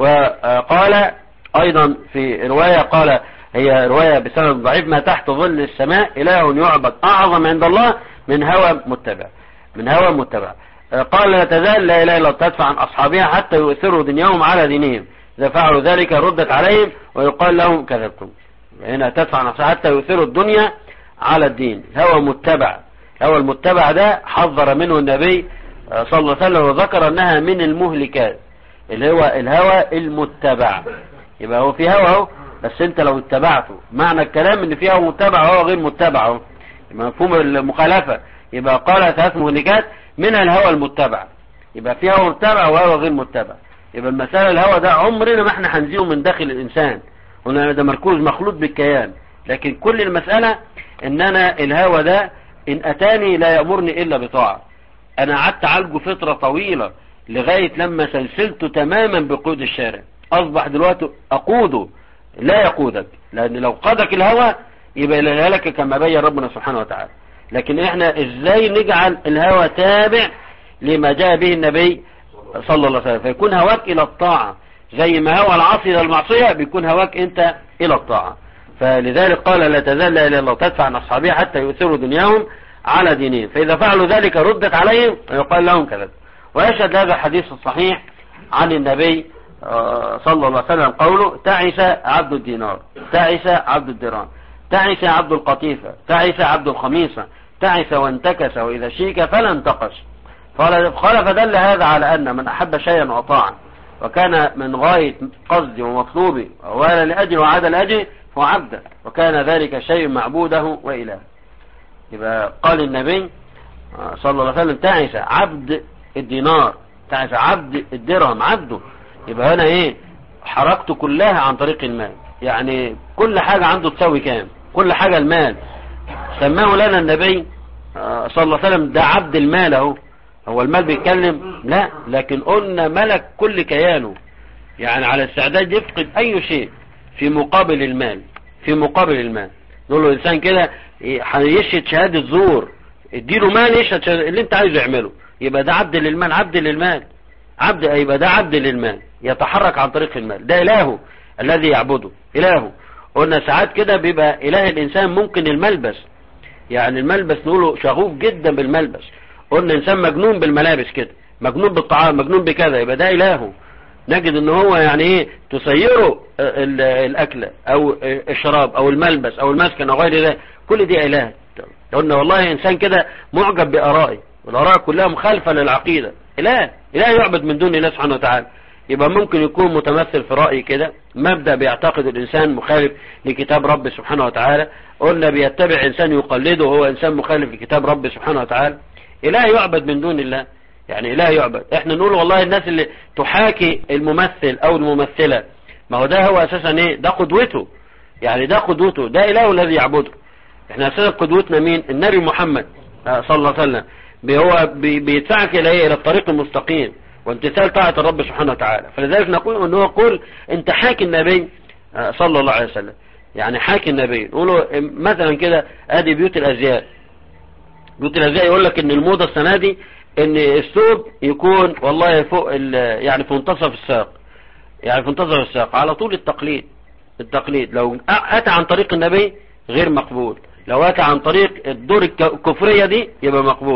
وقال أيضا في رواية قال هي رواية بسبب ضعيف ما تحت ظل السماء إله يعبد أعظم عند الله من هوى متبع من هوى متبع قال لا تزال لا إله إلا تدفع عن أصحابها حتى يؤثروا دنياهم على دينهم إذا فعلوا ذلك ردت عليهم ويقال لهم كذبتم هنا تدفع نفسها حتى يؤثروا الدنيا على الدين هوى متبع هوى المتبع ده حذر منه النبي صلى الله عليه وسلم وذكر انها من المهلكات اللي هو الهوى المتبع يبقى هو في هوى اهو بس انت لو اتبعته معنى الكلام ان في هوى متبع وهو غير متبع اهو مفهوم المخالفة يبقى قال ثلاث مهلكات منها الهوى المتبع يبقى في هوى متبع وهوى غير متبع يبقى المسألة الهوى ده عمرنا ما احنا هنزيه من داخل الانسان هنا ده مركوز مخلوط بالكيان لكن كل المسألة ان انا الهوى ده ان اتاني لا يأمرني الا بطاعة انا قعدت اعالجه فترة طويلة لغاية لما سلسلته تماما بقود الشارع اصبح دلوقتي اقوده لا يقودك لان لو قادك الهوى يبقى لك كما بين ربنا سبحانه وتعالى لكن احنا ازاي نجعل الهوى تابع لما جاء به النبي صلى الله عليه وسلم فيكون هواك الى الطاعة زي ما هو العاصي الى المعصية بيكون هواك انت الى الطاعة فلذلك قال لا تزال لا اله الا الله تدفع عن اصحابها حتى يؤثروا دنياهم على دينهم فاذا فعلوا ذلك ردت عليهم ويقال لهم كذا ويشهد هذا الحديث الصحيح عن النبي صلى الله عليه وسلم قوله تعس عبد الدينار تعس عبد الدرام تعس عبد القطيفة تعس عبد الخميصة تعس وانتكس وإذا شيك فلا انتقش قال فدل هذا على أن من أحب شيئا وطاعا وكان من غاية قصد ومطلوب ولا لأجل وعاد الأجل فهو عبد وكان ذلك شيء معبوده وإله يبقى قال النبي صلى الله عليه وسلم تعس عبد الدينار تعس عبد الدرهم عبده يبقى هنا ايه حركته كلها عن طريق المال يعني كل حاجة عنده تساوي كام كل حاجة المال سماه لنا النبي صلى الله عليه وسلم ده عبد المال اهو هو المال بيتكلم لا لكن قلنا ملك كل كيانه يعني على استعداد يفقد اي شيء في مقابل المال في مقابل المال نقول له انسان كده هيشهد شهادة زور اديله مال يشهد شهادة اللي انت عايزه يعمله يبقى ده عبد للمال عبد للمال عبد يبقى ده عبد للمال يتحرك عن طريق المال ده الهه الذي يعبده الهه قلنا ساعات كده بيبقى اله الانسان ممكن الملبس يعني الملبس نقوله شغوف جدا بالملبس قلنا انسان مجنون بالملابس كده مجنون بالطعام مجنون بكذا يبقى ده الهه نجد ان هو يعني ايه تسيره الاكل او الشراب او الملبس او المسكن او غير ذلك كل دي اله قلنا والله انسان كده معجب بارائه والاراء كلها مخالفة للعقيدة اله اله يعبد من دون الله سبحانه وتعالى يبقى ممكن يكون متمثل في رأي كده مبدأ بيعتقد الإنسان مخالف لكتاب رب سبحانه وتعالى قلنا بيتبع إنسان يقلده وهو إنسان مخالف لكتاب رب سبحانه وتعالى إله يعبد من دون الله يعني إله يعبد احنا نقول والله الناس اللي تحاكي الممثل أو الممثلة ما هو ده هو أساسا إيه ده قدوته يعني ده قدوته ده إله الذي يعبده احنا أساسا قدوتنا مين النبي محمد صلى الله عليه وسلم هو بيدفعك إلى إيه إلى الطريق المستقيم وامتثال طاعة الرب سبحانه وتعالى فلذلك نقول انه يقول انت حاكي النبي صلى الله عليه وسلم يعني حاكي النبي نقوله مثلا كده ادي بيوت الازياء بيوت الازياء يقول لك ان الموضة السنة دي ان الثوب يكون والله فوق يعني في منتصف الساق يعني في منتصف الساق على طول التقليد التقليد لو اتى عن طريق النبي غير مقبول لو اتى عن طريق الدور الكفرية دي يبقى مقبول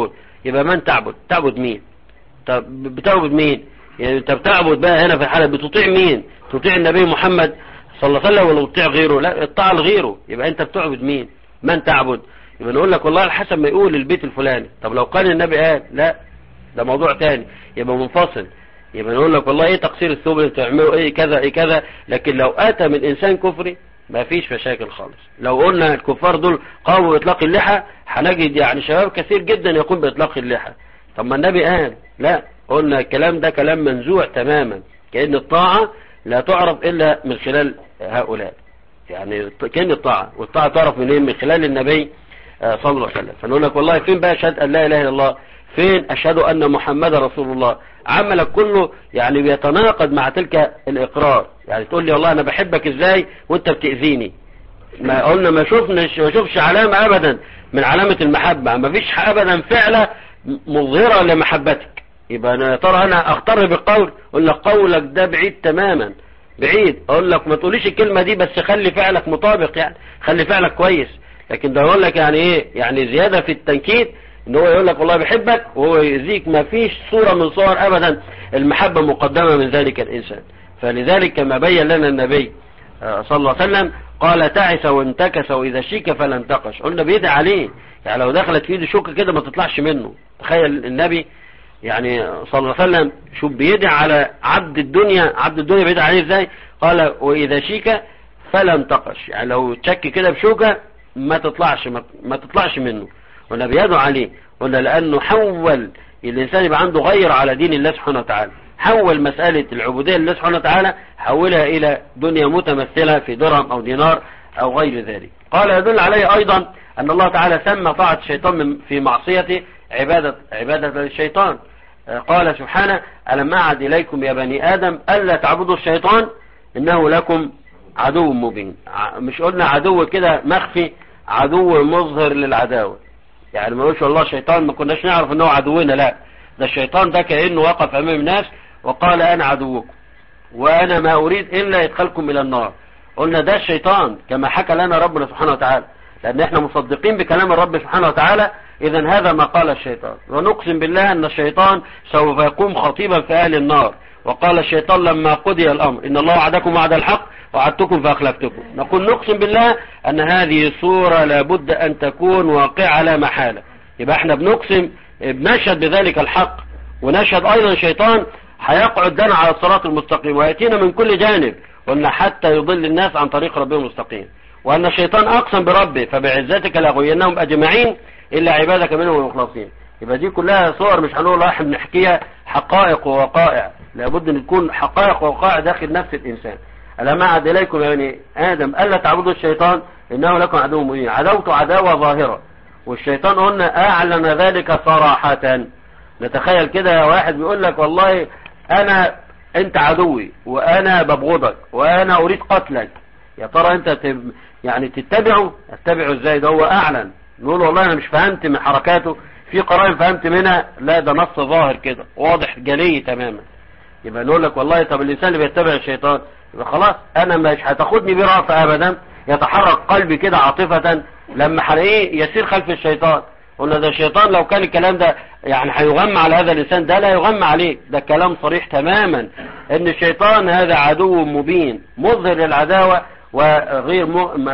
يبقى من تعبد تعبد مين طب بتعبد مين يعني انت بتعبد بقى هنا في الحالة بتطيع مين تطيع النبي محمد صلى الله عليه وسلم ولا تطيع غيره لا الطاعة لغيره يبقى انت بتعبد مين من تعبد يبقى نقول لك والله على حسب ما يقول البيت الفلاني طب لو كان النبي قال لا ده موضوع تاني يبقى منفصل يبقى نقول لك والله ايه تقصير الثوب اللي بتعمله ايه كذا ايه كذا لكن لو اتى من انسان كفري ما فيش مشاكل خالص لو قلنا الكفار دول قاموا باطلاق اللحى هنجد يعني شباب كثير جدا يقوم باطلاق اللحى طب ما النبي قال لا قلنا الكلام ده كلام منزوع تماما كأن الطاعة لا تعرف إلا من خلال هؤلاء يعني كأن الطاعة والطاعة تعرف منين من خلال النبي صلى الله عليه وسلم فنقول لك والله فين بقى أشهد أن لا إله إلا الله فين أشهد أن محمد رسول الله عملك كله يعني بيتناقض مع تلك الإقرار يعني تقول لي والله أنا بحبك إزاي وأنت بتأذيني ما قلنا ما شفناش ما شوفش علامة أبدا من علامة المحبة ما فيش أبدا فعلة مظهرة لمحبتك يبقى أنا ترى أنا أختار بالقول أقول لك قولك ده بعيد تماما بعيد أقول لك ما تقوليش الكلمة دي بس خلي فعلك مطابق يعني خلي فعلك كويس لكن ده يقول لك يعني إيه يعني زيادة في التنكيد ان هو يقول لك والله بحبك وهو يزيك ما فيش صورة من صور ابدا المحبة مقدمة من ذلك الانسان فلذلك كما بين لنا النبي صلى الله عليه وسلم قال تعس وانتكس واذا شيك فلا انتقش قلنا بيدعي عليه يعني لو دخلت في ايده شوكة كده ما تطلعش منه تخيل النبي يعني صلى الله عليه وسلم شوف بيدعي على عبد الدنيا عبد الدنيا بيدعي عليه ازاي قال واذا شيك فلا انتقش يعني لو تشك كده بشوكة ما تطلعش ما, ما تطلعش منه قلنا بيدعو عليه قلنا لأنه حول الإنسان يبقى عنده غير على دين الله سبحانه وتعالى حول مسألة العبودية لله سبحانه وتعالى حولها إلى دنيا متمثلة في درهم أو دينار أو غير ذلك قال يدل عليه أيضا أن الله تعالى سمى طاعة الشيطان في معصيته عبادة, عبادة للشيطان قال سبحانه ألم أعد إليكم يا بني آدم ألا تعبدوا الشيطان إنه لكم عدو مبين مش قلنا عدو كده مخفي عدو مظهر للعداوة يعني ما يقولش والله شيطان ما كناش نعرف انه عدونا لا ده الشيطان ده كأنه وقف امام الناس وقال انا عدوكم وانا ما اريد الا ادخلكم الى النار قلنا ده الشيطان كما حكى لنا ربنا سبحانه وتعالى لان احنا مصدقين بكلام الرب سبحانه وتعالى اذا هذا ما قال الشيطان ونقسم بالله ان الشيطان سوف يقوم خطيبا في اهل النار وقال الشيطان لما قضي الامر ان الله وعدكم وعد الحق وعدتكم فأخلفتكم نقول نقسم بالله أن هذه صورة لابد أن تكون واقعة لا محالة يبقى احنا بنقسم بنشهد بذلك الحق ونشهد أيضا شيطان هيقعد دنا على الصراط المستقيم ويأتينا من كل جانب وأن حتى يضل الناس عن طريق ربهم المستقيم وأن الشيطان أقسم بربه فبعزتك لأغوينهم أجمعين إلا عبادك منهم المخلصين يبقى دي كلها صور مش هنقول احنا بنحكيها حقائق ووقائع لابد ان تكون حقائق ووقائع داخل نفس الإنسان ألم أعد إليكم يا بني آدم ألا تعبدوا الشيطان إنه لكم عدو مبين عدوت عداوة ظاهرة والشيطان قلنا أعلن ذلك صراحة نتخيل كده واحد بيقول لك والله أنا أنت عدوي وأنا ببغضك وأنا أريد قتلك يا ترى أنت تب يعني تتبعه اتبعه ازاي ده هو أعلن نقول والله أنا مش فهمت من حركاته في قرائن فهمت منها لا ده نص ظاهر كده واضح جلي تماما يبقى نقول لك والله طب الإنسان اللي بيتبع الشيطان يبقى خلاص انا مش هتاخدني برأفة ابدا يتحرك قلبي كده عاطفة لما هلاقيه يسير خلف الشيطان قلنا ده الشيطان لو كان الكلام ده يعني هيغمى على هذا الانسان ده لا يغمى عليه ده كلام صريح تماما ان الشيطان هذا عدو مبين مظهر للعداوة وغير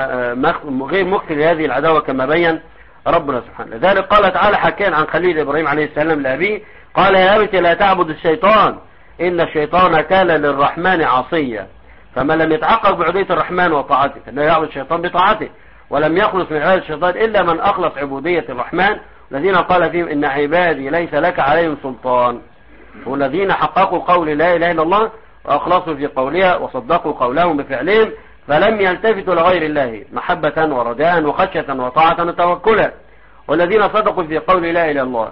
م... غير مخفي لهذه العداوة كما بين ربنا سبحانه لذلك قال تعالى حكينا عن خليل ابراهيم عليه السلام لابيه قال يا ابت لا تعبد الشيطان ان الشيطان كان للرحمن عصيا فمن لم يتعقق بعبودية الرحمن وطاعته فإنه يعبد الشيطان بطاعته ولم يخلص من عبادة الشيطان إلا من أخلص عبودية الرحمن الذين قال فيهم إن عبادي ليس لك عليهم سلطان والذين حققوا قول لا إله إلا الله وأخلصوا في قولها وصدقوا قولهم بفعلهم فلم يلتفتوا لغير الله محبة ورجاء وخشية وطاعة وتوكلا والذين صدقوا في قول لا إله إلا الله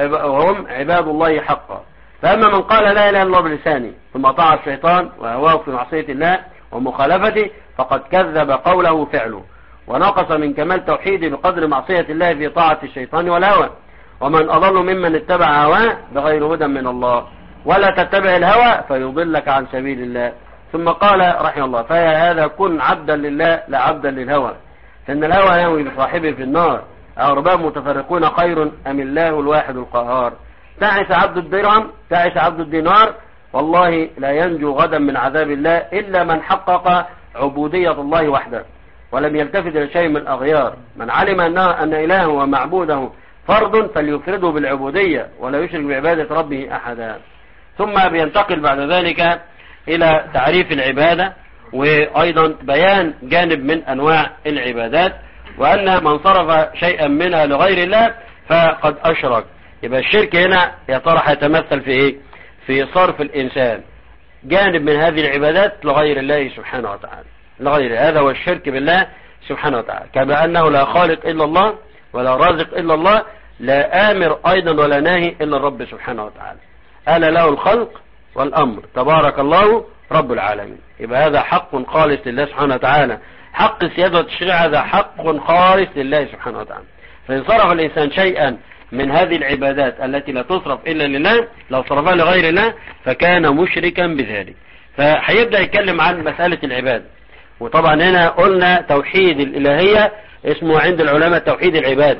وهم عباد الله حقا فأما من قال لا إله إلا الله بلسانه ثم أطاع الشيطان وهواه في معصية الله ومخالفته فقد كذب قوله فعله ونقص من كمال توحيده بقدر معصية الله في طاعة الشيطان والهوى ومن أضل ممن اتبع هواه بغير هدى من الله ولا تتبع الهوى فيضلك عن سبيل الله ثم قال رحمه الله فيا هذا كن عبدا لله لا عبدا للهوى فإن الهوى يهوي بصاحبه في النار أرباب متفرقون خير أم الله الواحد القهار تعس عبد الدرهم تعس عبد الدينار والله لا ينجو غدا من عذاب الله إلا من حقق عبودية الله وحده ولم يلتفت إلى شيء من الأغيار من علم أنه أن إلهه ومعبوده فرض فليفرده بالعبودية ولا يشرك بعبادة ربه أحدا ثم بينتقل بعد ذلك إلى تعريف العبادة وأيضا بيان جانب من أنواع العبادات وأن من صرف شيئا منها لغير الله فقد أشرك يبقى الشرك هنا يا ترى هيتمثل في إيه في صرف الإنسان جانب من هذه العبادات لغير الله سبحانه وتعالى لغير هذا هو الشرك بالله سبحانه وتعالى كما أنه لا خالق إلا الله ولا رازق إلا الله لا آمر أيضا ولا ناهي إلا الرب سبحانه وتعالى ألا له الخلق والأمر تبارك الله رب العالمين يبقى هذا حق خالص لله سبحانه وتعالى حق السيادة والتشريع هذا حق خالص لله سبحانه وتعالى فإن صرف الإنسان شيئا من هذه العبادات التي لا تصرف إلا لله لو صرفها لغير الله فكان مشركا بذلك فهيبدأ يتكلم عن مسألة العبادة وطبعا هنا قلنا توحيد الإلهية اسمه عند العلماء توحيد العبادة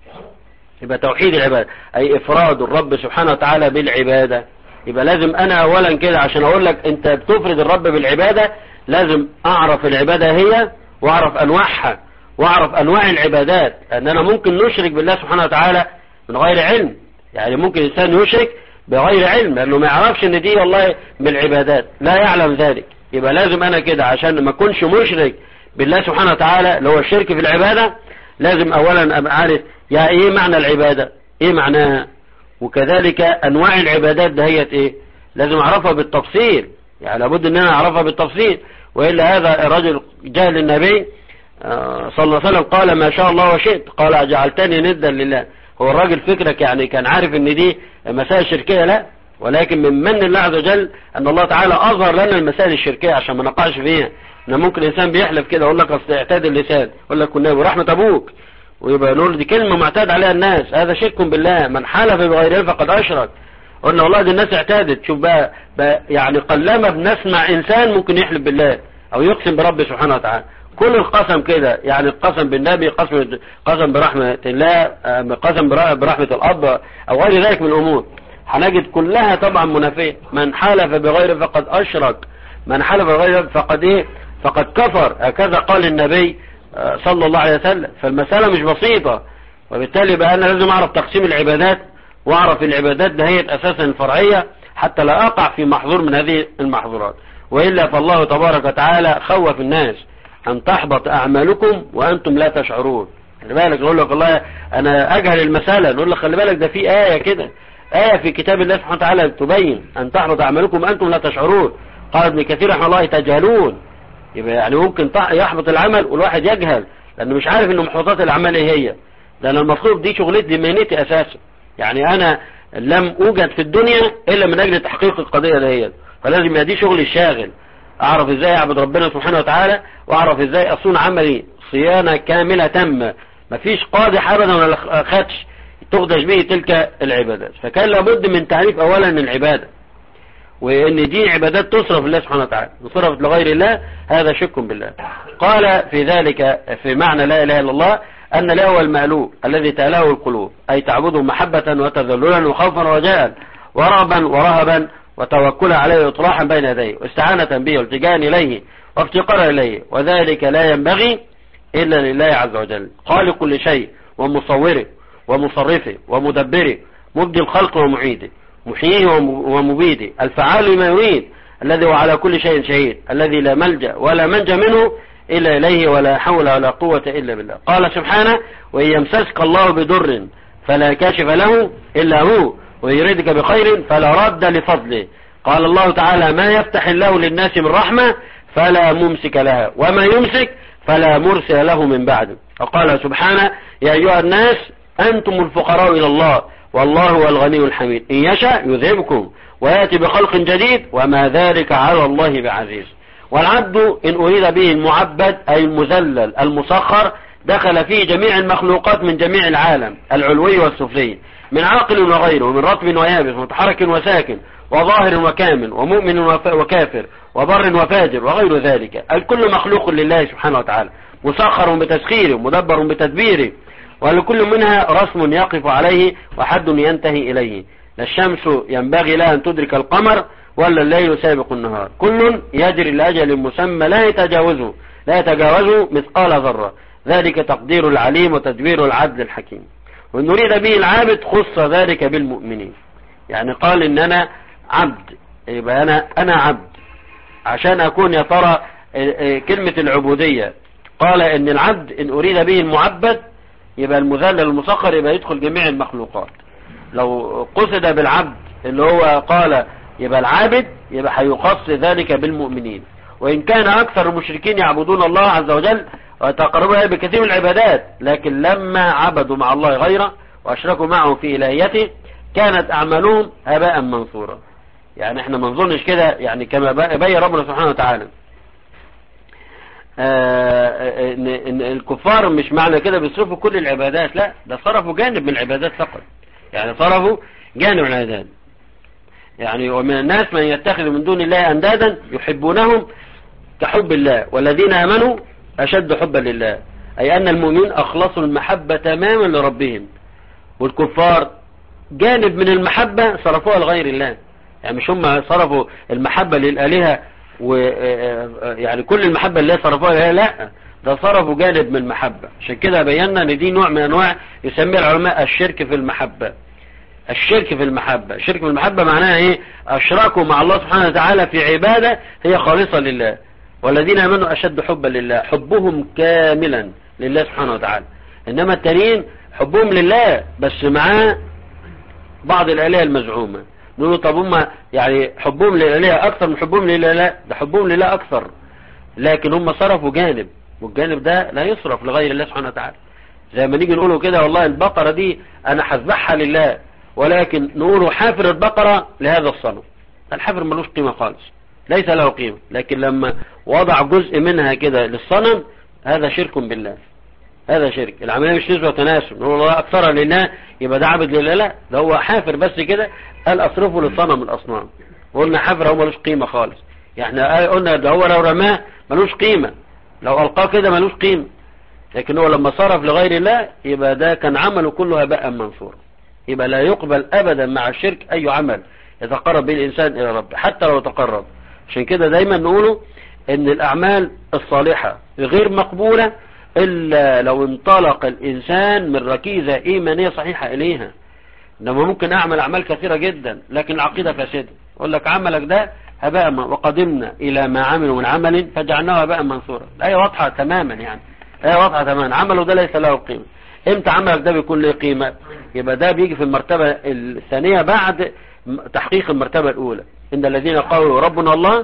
يبقى توحيد العبادة أي إفراد الرب سبحانه وتعالى بالعبادة يبقى لازم أنا أولا كده عشان أقول لك أنت بتفرد الرب بالعبادة لازم أعرف العبادة هي وأعرف أنواعها وأعرف أنواع العبادات أن أنا ممكن نشرك بالله سبحانه وتعالى من غير علم يعني ممكن إنسان يشرك بغير علم لأنه ما يعرفش أن دي والله من العبادات لا يعلم ذلك يبقى لازم أنا كده عشان ما أكونش مشرك بالله سبحانه وتعالى اللي هو الشرك في العبادة لازم أولا أبقى عارف يا إيه معنى العبادة إيه معناها وكذلك أنواع العبادات دهيت إيه لازم أعرفها بالتفصيل يعني لابد أن أنا أعرفها بالتفصيل وإلا هذا الرجل جاء للنبي صلى الله عليه وسلم قال ما شاء الله وشئت قال جعلتني ندا لله هو الراجل فكرك يعني كان عارف ان دي مسائل شركية لا ولكن من من الله عز وجل ان الله تعالى اظهر لنا المسائل الشركية عشان ما نقعش فيها ان ممكن الانسان بيحلف كده يقول لك اصل اعتاد اللسان يقول لك كنا ورحمة ابوك ويبقى نقول دي كلمة معتاد عليها الناس هذا شرك بالله من حلف بغير فقد اشرك قلنا والله دي الناس اعتادت شوف بقى, بقى يعني قلما بنسمع انسان ممكن يحلف بالله او يقسم برب سبحانه وتعالى كل القسم كده يعني القسم بالنبي قسم قسم برحمة الله قسم برحمة الأب أو غير ذلك من الأمور هنجد كلها طبعا منافية من حلف بغير فقد أشرك من حلف بغير فقد إيه فقد كفر هكذا قال النبي صلى الله عليه وسلم فالمسألة مش بسيطة وبالتالي بقى أنا لازم أعرف تقسيم العبادات وأعرف العبادات دهيت أساسا الفرعية حتى لا أقع في محظور من هذه المحظورات وإلا فالله تبارك وتعالى خوف الناس أن تحبط أعمالكم وأنتم لا تشعرون خلي بالك نقول لك والله أنا أجهل المسألة نقول لك خلي بالك ده في آية كده آية في كتاب الله سبحانه وتعالى تبين أن تحبط أعمالكم وأنتم لا تشعرون قال ابن كثير رحمه الله تجهلون يبقى يعني ممكن يحبط العمل والواحد يجهل لأنه مش عارف إن محبطات الأعمال إيه هي لأن المفروض دي شغلتي دي مهنتي أساسا يعني أنا لم أوجد في الدنيا إلا من أجل تحقيق القضية دهيت فلازم يبقى دي شغل الشاغل اعرف ازاي اعبد ربنا سبحانه وتعالى واعرف ازاي اصون عملي صيانة كاملة تامة مفيش قادح ابدا ولا خدش تخدش به تلك العبادات فكان لابد من تعريف اولا العبادة وان دي عبادات تصرف لله سبحانه وتعالى صرفت لغير الله هذا شك بالله قال في ذلك في معنى لا اله الا الله ان له هو المألوف الذي تأله القلوب اي تعبده محبة وتذللا وخوفا ورجاء ورغبا ورهبا وتوكلا عليه وإطراحا بين يديه واستعانة به والتجاء إليه وافتقارا إليه وذلك لا ينبغي إلا لله عز وجل خالق كل شيء ومصوره ومصرفه ومدبره مبدي الخلق ومعيده محييه ومبيده الفعال لما يريد الذي هو على كل شيء شهيد الذي لا ملجأ ولا منجى منه إلا إليه ولا حول ولا قوة إلا بالله قال سبحانه وإن يمسسك الله بدر فلا كاشف له إلا هو ويريدك بخير فلا رد لفضله قال الله تعالى ما يفتح الله للناس من رحمة فلا ممسك لها وما يمسك فلا مرسل له من بعده وقال سبحانه يا أيها الناس أنتم الفقراء إلى الله والله هو الغني الحميد إن يشاء يذهبكم ويأتي بخلق جديد وما ذلك على الله بعزيز والعبد إن أريد به المعبد أي المذلل المسخر دخل فيه جميع المخلوقات من جميع العالم العلوي والسفلي من عاقل وغيره من رطب ويابس متحرك وساكن وظاهر وكامل ومؤمن وكافر وبر وفاجر وغير ذلك الكل مخلوق لله سبحانه وتعالى مسخر بتسخيره مدبر بتدبيره ولكل منها رسم يقف عليه وحد ينتهي إليه لا الشمس ينبغي لها أن تدرك القمر ولا الليل سابق النهار كل يجري لأجل مسمى لا يتجاوزه لا يتجاوزه مثقال ذرة ذلك تقدير العليم وتدبير العدل الحكيم وإن نريد به العابد خص ذلك بالمؤمنين يعني قال إن أنا عبد يبقى أنا, أنا عبد عشان أكون يا ترى كلمة العبودية قال إن العبد إن أريد به المعبد يبقى المذلل المسخر يبقى يدخل جميع المخلوقات لو قصد بالعبد اللي هو قال يبقى العابد يبقى هيقص ذلك بالمؤمنين وإن كان أكثر المشركين يعبدون الله عز وجل ويتقربون بكثير من العبادات لكن لما عبدوا مع الله غيره وأشركوا معه في إلهيته كانت أعمالهم هباء منصورا يعني احنا ما نظنش كده يعني كما بين ربنا سبحانه وتعالى ان ان الكفار مش معنى كده بيصرفوا كل العبادات لا ده صرفوا جانب من العبادات فقط يعني صرفوا جانب من العبادات يعني ومن الناس من يتخذ من دون الله اندادا يحبونهم كحب الله والذين امنوا اشد حبا لله اي ان المؤمنين اخلصوا المحبة تماما لربهم والكفار جانب من المحبة صرفوها لغير الله يعني مش هم صرفوا المحبة للآلهة ويعني كل المحبة اللي صرفوها لها لا ده صرفوا جانب من المحبة عشان كده بينا ان دي نوع من انواع يسميه العلماء الشرك في المحبة الشرك في المحبة الشرك في المحبة معناها ايه اشركوا مع الله سبحانه وتعالى في عبادة هي خالصة لله والذين امنوا اشد حبا لله حبهم كاملا لله سبحانه وتعالى انما التانيين حبهم لله بس معاه بعض الالهة المزعومة نقول طب هم يعني حبهم للآلهة أكثر من حبهم لله لا ده حبهم لله أكثر لكن هم صرفوا جانب والجانب ده لا يصرف لغير الله سبحانه وتعالى زي ما نيجي نقوله كده والله البقرة دي أنا هذبحها لله ولكن نقوله حافر البقرة لهذا الصنم الحافر ملوش قيمة خالص ليس له قيمة لكن لما وضع جزء منها كده للصنم هذا شرك بالله هذا شرك العملية مش نسبة وتناسب نقول الله أكثرها لله يبقى ده عبد لله لا ده هو حافر بس كده قال أصرفه للصنم الأصنام وقلنا حافر هو ملوش قيمة خالص يعني قلنا ده هو لو رماه ملوش قيمة لو ألقاه كده ملوش قيمة لكن هو لما صرف لغير الله يبقى ده كان عمله كله هباء منصورا يبقى لا يقبل أبدا مع الشرك أي عمل يتقرب به الإنسان إلى ربه حتى لو تقرب عشان كده دايما نقوله ان الأعمال الصالحة غير مقبولة إلا لو انطلق الإنسان من ركيزة إيمانية صحيحة إليها إنما ممكن أعمل أعمال كثيرة جدا لكن العقيدة فاسدة يقول لك عملك ده هباء وقدمنا إلى ما عملوا من عمل فجعلناه هباء منصورا الآية واضحة تماما يعني آية واضحة تماما عمله ده ليس له قيمة امتى عملك ده بيكون له قيمة يبقى ده بيجي في المرتبة الثانية بعد تحقيق المرتبة الأولى إن الذين قالوا ربنا الله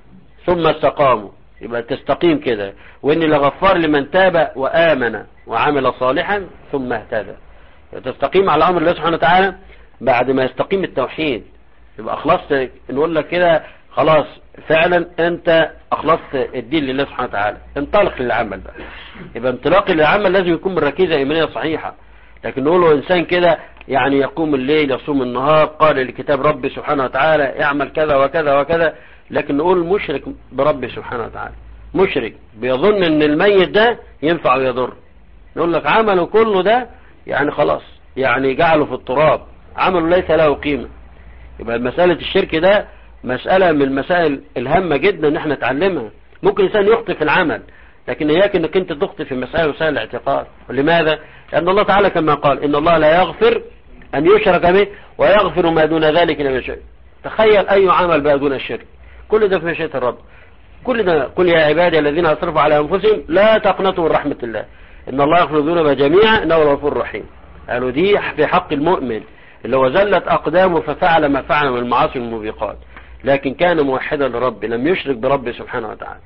ثم استقاموا يبقى تستقيم كده وإني لغفار لمن تاب وآمن وعمل صالحا ثم اهتدى تستقيم على أمر الله سبحانه وتعالى بعد ما يستقيم التوحيد يبقى أخلصت نقول لك كده خلاص فعلا أنت أخلصت الدين لله سبحانه وتعالى انطلق للعمل بقى يبقى انطلاق للعمل لازم يكون من ركيزة إيمانية صحيحة لكن نقول له إنسان كده يعني يقوم الليل يصوم النهار قال لكتاب ربي سبحانه وتعالى اعمل كذا وكذا وكذا لكن نقول مشرك بربي سبحانه وتعالى مشرك بيظن ان الميت ده ينفع ويضر نقول لك عمله كله ده يعني خلاص يعني جعله في التراب عمله ليس له قيمة يبقى مسألة الشرك ده مسألة من المسائل الهامة جدا ان احنا نتعلمها ممكن الانسان يخطئ في العمل لكن اياك انك انت تخطئ في مسائل وسائل الاعتقاد ولماذا لان الله تعالى كما قال ان الله لا يغفر ان يشرك به ويغفر ما دون ذلك لمن شاء تخيل اي عمل بقى دون الشرك كل ده في مشيئة الرب كل ده كل يا عبادي الذين اسرفوا على انفسهم لا تقنطوا من رحمة الله ان الله يغفر الذنوب جميعا انه الغفور الرحيم قالوا دي في حق المؤمن اللي هو زلت اقدامه ففعل ما فعل من المعاصي والموبقات لكن كان موحدا لرب لم يشرك بربه سبحانه وتعالى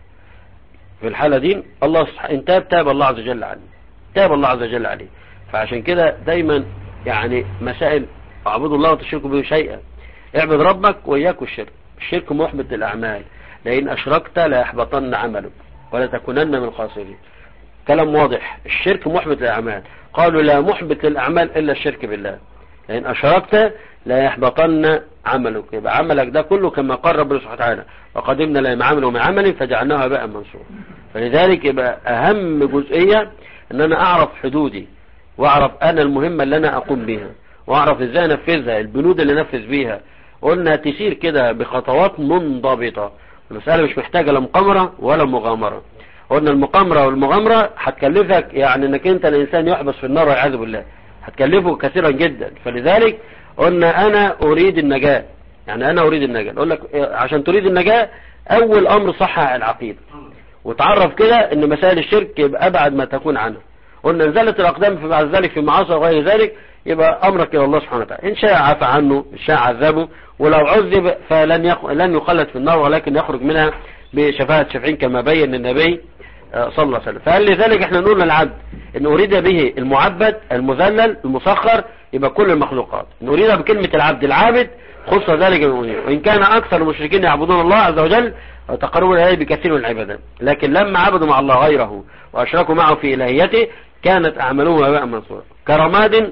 في الحالة دي الله ان تاب تاب الله عز وجل عليه تاب الله عز وجل عليه فعشان كده دايما يعني مسائل اعبدوا الله وتشركوا به شيئا اعبد ربك وإياكوا الشرك الشرك محبط الأعمال لئن أشركت لا يحبطن عملك ولا تكونن من الخاسرين كلام واضح الشرك محبط الأعمال قالوا لا محبط الأعمال إلا الشرك بالله لئن أشركت لا يحبطن عملك يبقى عملك ده كله كما قال ربنا سبحانه وتعالى وقدمنا لا عمله من عمل فجعلناه هباء منصورا فلذلك يبقى أهم جزئية أن أنا أعرف حدودي واعرف انا المهمة اللي انا اقوم بها واعرف ازاي انفذها البنود اللي انفذ بيها قلنا تسير كده بخطوات منضبطة المسألة مش محتاجة لا مقامرة ولا مغامرة قلنا المقامرة والمغامرة هتكلفك يعني انك انت الانسان يحبس في النار والعياذ بالله هتكلفه كثيرا جدا فلذلك قلنا انا اريد النجاة يعني انا اريد النجاة اقول لك عشان تريد النجاة اول امر صح العقيدة وتعرف كده ان مسائل الشرك يبقى ابعد ما تكون عنها قلنا نزلت الاقدام في بعد ذلك في معاصي وغير ذلك يبقى امرك الى الله سبحانه وتعالى ان شاء عفى عنه ان شاء عذبه ولو عذب فلن يخ... لن يخلد في النار ولكن يخرج منها بشفاعة شفعين كما بين النبي صلى الله عليه وسلم فقال لذلك احنا نقول للعبد ان اريد به المعبد المذلل المسخر يبقى كل المخلوقات ان اريد بكلمة العبد العابد خص ذلك من وإن كان أكثر المشركين يعبدون الله عز وجل وتقربون إليه بكثير من العبادات لكن لما عبدوا مع الله غيره وأشركوا معه في إلهيته كانت أعمالهم وباء منصورا كرماد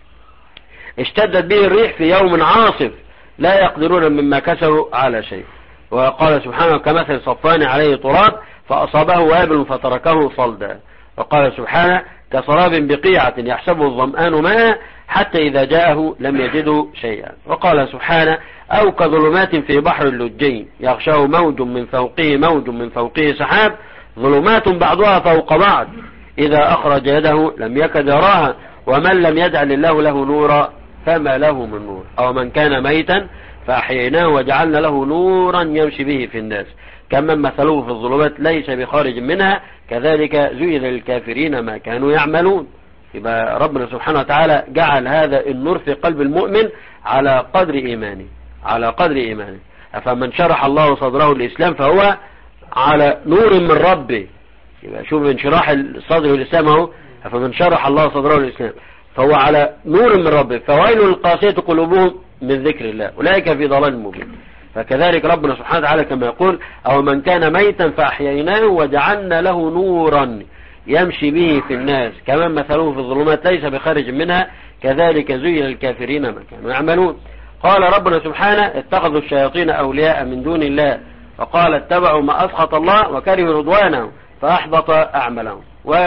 اشتدت به الريح في يوم عاصف لا يقدرون مما كسبوا على شيء وقال سبحانه كمثل صفان عليه تراب فأصابه وابل فتركه صلدا وقال سبحانه كسراب بقيعة يحسبه الظمآن ماء حتى إذا جاءه لم يجده شيئا وقال سبحانه أو كظلمات في بحر اللجين يغشاه موج من فوقه موج من فوقه سحاب ظلمات بعضها فوق بعض إذا أخرج يده لم يكد يراها ومن لم يجعل الله له نورا فما له من نور أو من كان ميتا فأحييناه وجعلنا له نورا يمشي به في الناس كمن مثله في الظلمات ليس بخارج منها كذلك زين للكافرين ما كانوا يعملون يبقى ربنا سبحانه وتعالى جعل هذا النور في قلب المؤمن على قدر إيمانه على قدر إيمانه فمن شرح الله صدره الإسلام فهو على نور من ربه يبقى شوف انشراح الصدر الإسلام اهو فمن شرح الله صدره الإسلام فهو على نور من ربه فويل القاسية قلوبهم من ذكر الله أولئك في ضلال مبين فكذلك ربنا سبحانه وتعالى كما يقول أو من كان ميتا فأحييناه وجعلنا له نورا يمشي به في الناس كمان مثله في الظلمات ليس بخارج منها كذلك زين الكافرين ما كانوا يعملون قال ربنا سبحانه اتخذوا الشياطين أولياء من دون الله وقال اتبعوا ما أسخط الله وكرهوا رضوانه فأحبط أعمالهم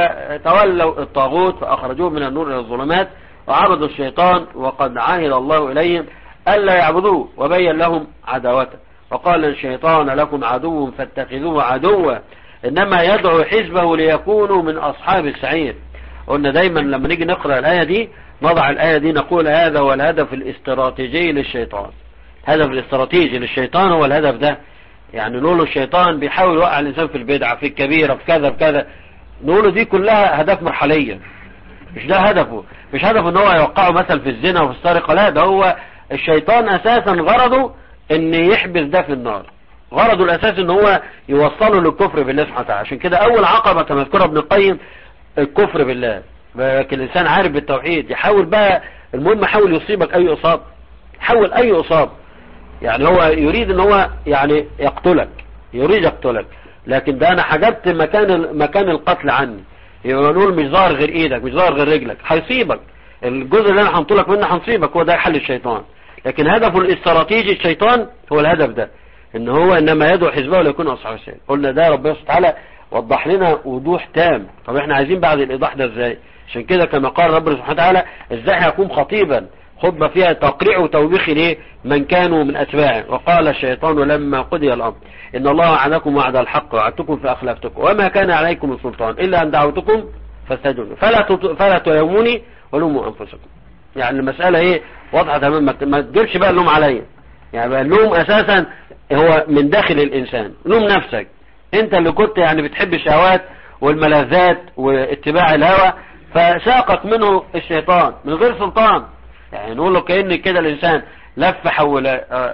وتولوا الطاغوت فأخرجوه من النور إلى الظلمات وعبدوا الشيطان وقد عهد الله إليهم ألا يعبدوه وبين لهم عداوته وقال الشيطان لكم عدو فاتخذوه عدوا إنما يدعو حزبه ليكونوا من أصحاب السعير قلنا دايما لما نيجي نقرأ الآية دي نضع الآية دي نقول هذا هو الهدف الاستراتيجي للشيطان الهدف الاستراتيجي للشيطان هو الهدف ده يعني نقول الشيطان بيحاول يوقع الإنسان في البدعة في الكبيرة في كذا في كذا نقوله دي كلها أهداف مرحلية مش ده هدفه مش هدفه ان هو يوقعه مثلا في الزنا وفي السرقة لا ده هو الشيطان اساسا غرضه ان يحبس ده في النار غرضه الاساسي ان هو يوصله للكفر بالله سبحانه وتعالى عشان كده اول عقبة كما يذكرها ابن القيم الكفر بالله لكن الانسان عارف بالتوحيد يحاول بقى المهم حاول يصيبك اي اصاب حاول اي اصاب يعني هو يريد ان هو يعني يقتلك يريد يقتلك لكن ده انا حجبت مكان مكان القتل عني يبقى نقول مش ظاهر غير ايدك مش ظاهر غير رجلك هيصيبك الجزء اللي انا هنطلك منه هنصيبك هو ده حل الشيطان لكن هدفه الاستراتيجي الشيطان هو الهدف ده ان هو انما يدعو حزبه ليكون اصحاب السير قلنا ده ربنا سبحانه وتعالى وضح لنا وضوح تام طب احنا عايزين بعد الايضاح ده ازاي عشان كده كما قال ربنا سبحانه وتعالى ازاي هيكون خطيبا خطبة فيها تقريع وتوبيخ ليه من كانوا من اتباعه وقال الشيطان لما قضي الامر ان الله وعدكم وعد الحق وعدتكم فاخلفتكم وما كان عليكم من سلطان الا ان دعوتكم فاستجبوا فلا تط... فلا تلوموني ولوموا انفسكم يعني المسألة ايه واضحة تمام ما تجيبش بقى اللوم عليا يعني بقى اللوم اساسا هو من داخل الانسان لوم نفسك انت اللي كنت يعني بتحب الشهوات والملاذات واتباع الهوى فساقك منه الشيطان من غير سلطان يعني نقول له كأن كده الانسان لف حول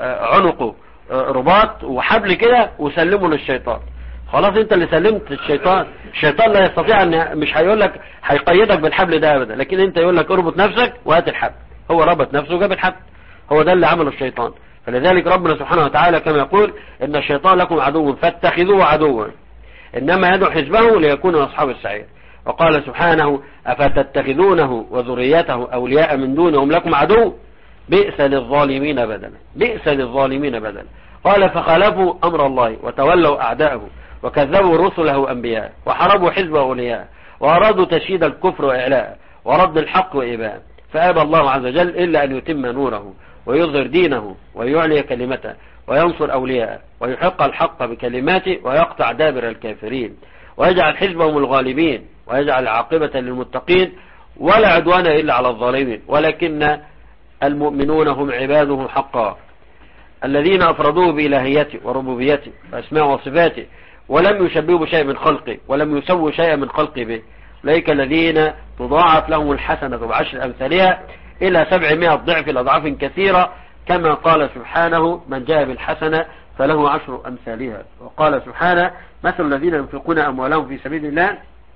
عنقه رباط وحبل كده وسلمه للشيطان خلاص انت اللي سلمت الشيطان الشيطان لا يستطيع ان مش هيقول لك هيقيدك بالحبل ده ابدا لكن انت يقول لك اربط نفسك وهات الحبل هو ربط نفسه وجاب الحبل هو ده اللي عمله الشيطان فلذلك ربنا سبحانه وتعالى كما يقول ان الشيطان لكم عدو فاتخذوه عدوا انما يدعو حزبه ليكونوا اصحاب السعير وقال سبحانه افتتخذونه وذريته اولياء من دونهم لكم عدو بئس للظالمين بدلا بئس للظالمين بدلا قال فخالفوا امر الله وتولوا اعداءه وكذبوا رسله انبياء وحاربوا حزب اولياء وارادوا تشييد الكفر واعلاءه ورد الحق وإباء فأبى الله عز وجل إلا أن يتم نوره ويظهر دينه ويعلي كلمته وينصر أولياءه ويحق الحق بكلماته ويقطع دابر الكافرين ويجعل حزبهم الغالبين ويجعل عاقبة للمتقين ولا عدوان إلا على الظالمين ولكن المؤمنون هم عباده حقا الذين أفردوه بإلهيته وربوبيته وأسماء وصفاته ولم يشبهوا بشيء من خلقه ولم يسووا شيئا من خلقه به أولئك الذين تضاعف لهم الحسنة بعشر أمثالها إلى سبعمائة ضعف الأضعاف كثيرة كما قال سبحانه من جاء بالحسنة فله عشر أمثالها وقال سبحانه مثل الذين ينفقون أموالهم في سبيل الله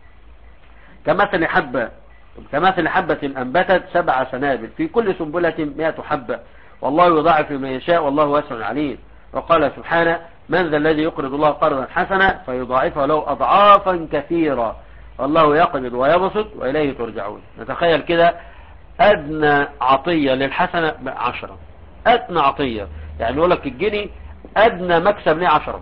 كمثل حبة كمثل حبة أنبتت سبع سنابل في كل سنبلة مئة حبة والله يضاعف لمن يشاء والله واسع عليم وقال سبحانه من ذا الذي يقرض الله قرضا حسنا فيضاعفه له أضعافا كثيرة والله يقبض ويبسط وإليه ترجعون نتخيل كده أدنى عطية للحسنة عشرة أدنى عطية يعني يقول لك الجني أدنى مكسب ليه عشرة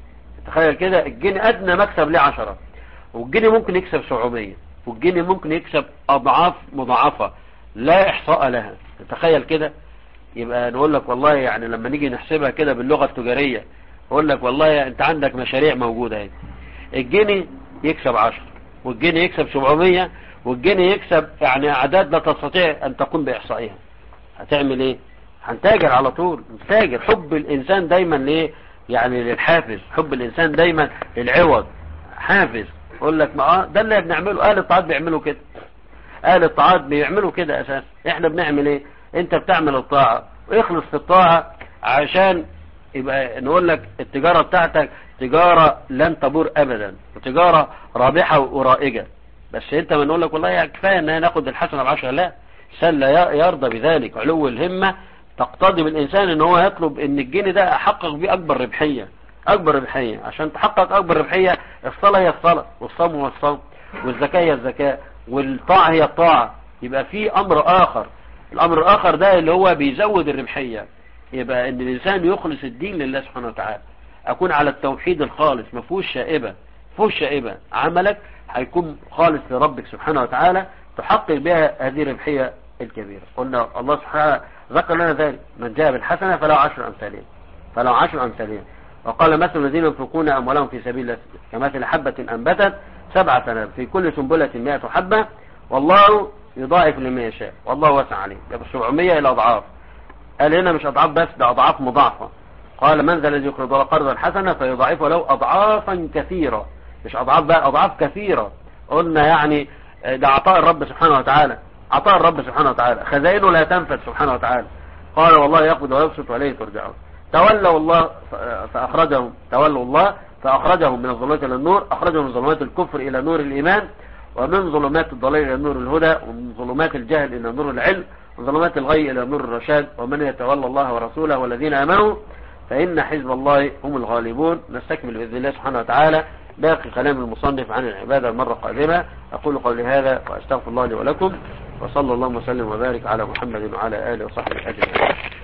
تخيل كده الجني أدنى مكسب ليه عشرة والجني ممكن يكسب 700 والجني ممكن يكسب أضعاف مضاعفة لا إحصاء لها تخيل كده يبقى نقول لك والله يعني لما نيجي نحسبها كده باللغة التجارية نقول لك والله انت عندك مشاريع موجودة اهي الجني يكسب 10 والجني يكسب 700 والجني يكسب يعني اعداد لا تستطيع ان تقوم باحصائها هتعمل ايه هنتاجر على طول نتاجر حب الانسان دايما ليه يعني للحافز حب الانسان دايما للعوض حافز يقول لك ما ده اللي بنعمله اهل الطاعات بيعملوا كده اهل الطاعات بيعملوا كده اساس احنا بنعمل ايه انت بتعمل الطاعة واخلص في الطاعة عشان يبقى نقول لك التجارة بتاعتك تجارة لن تبور ابدا وتجارة رابحة ورائجة بس انت ما نقول لك والله كفاية ان ناخد الحسنة بعشرة لا سل يرضى بذلك علو الهمة تقتضي بالانسان ان هو يطلب ان الجنيه ده احقق بيه اكبر ربحية اكبر ربحية عشان تحقق اكبر ربحية الصلاة هي الصلاة والصوم هو الصوم والزكاة هي الزكاة والطاعة هي الطاعة يبقى في امر اخر الامر الاخر ده اللي هو بيزود الربحية يبقى ان الانسان يخلص الدين لله سبحانه وتعالى اكون على التوحيد الخالص ما فيهوش شائبة فيهوش شائبة عملك هيكون خالص لربك سبحانه وتعالى تحقق بها هذه الربحية الكبيرة قلنا الله سبحانه ذكر لنا ذلك من جاء بالحسنة فله عشر أمثالين فله عشر أمثالين وقال مثل الذين ينفقون أموالهم في سبيل الله كمثل حبة أنبتت سبع سنابل في كل سنبلة مئة حبة والله يضاعف لمن يشاء والله واسع عليه يبقى 700 إلى أضعاف قال هنا مش أضعاف بس ده أضعاف مضاعفة قال من ذا الذي يقرض الله قرضا حسنا فيضاعفه له أضعافا كثيرة مش أضعاف بقى أضعاف كثيرة قلنا يعني ده عطاء الرب سبحانه وتعالى عطاء الرب سبحانه وتعالى خزائنه لا تنفذ سبحانه وتعالى قال والله يقبض ويبسط وإليه ترجعون تولوا الله فأخرجهم تولوا الله فأخرجهم من الظلمات إلى النور أخرجهم من ظلمات الكفر إلى نور الإيمان ومن ظلمات الضلال إلى نور الهدى ومن ظلمات الجهل إلى نور العلم ومن ظلمات الغي إلى نور الرشاد ومن يتولى الله ورسوله والذين آمنوا فإن حزب الله هم الغالبون نستكمل بإذن الله سبحانه وتعالى باقي كلام المصنف عن العبادة المرة القادمة أقول قولي هذا وأستغفر الله لي ولكم وصلى الله وسلم وبارك على محمد وعلى آله وصحبه أجمعين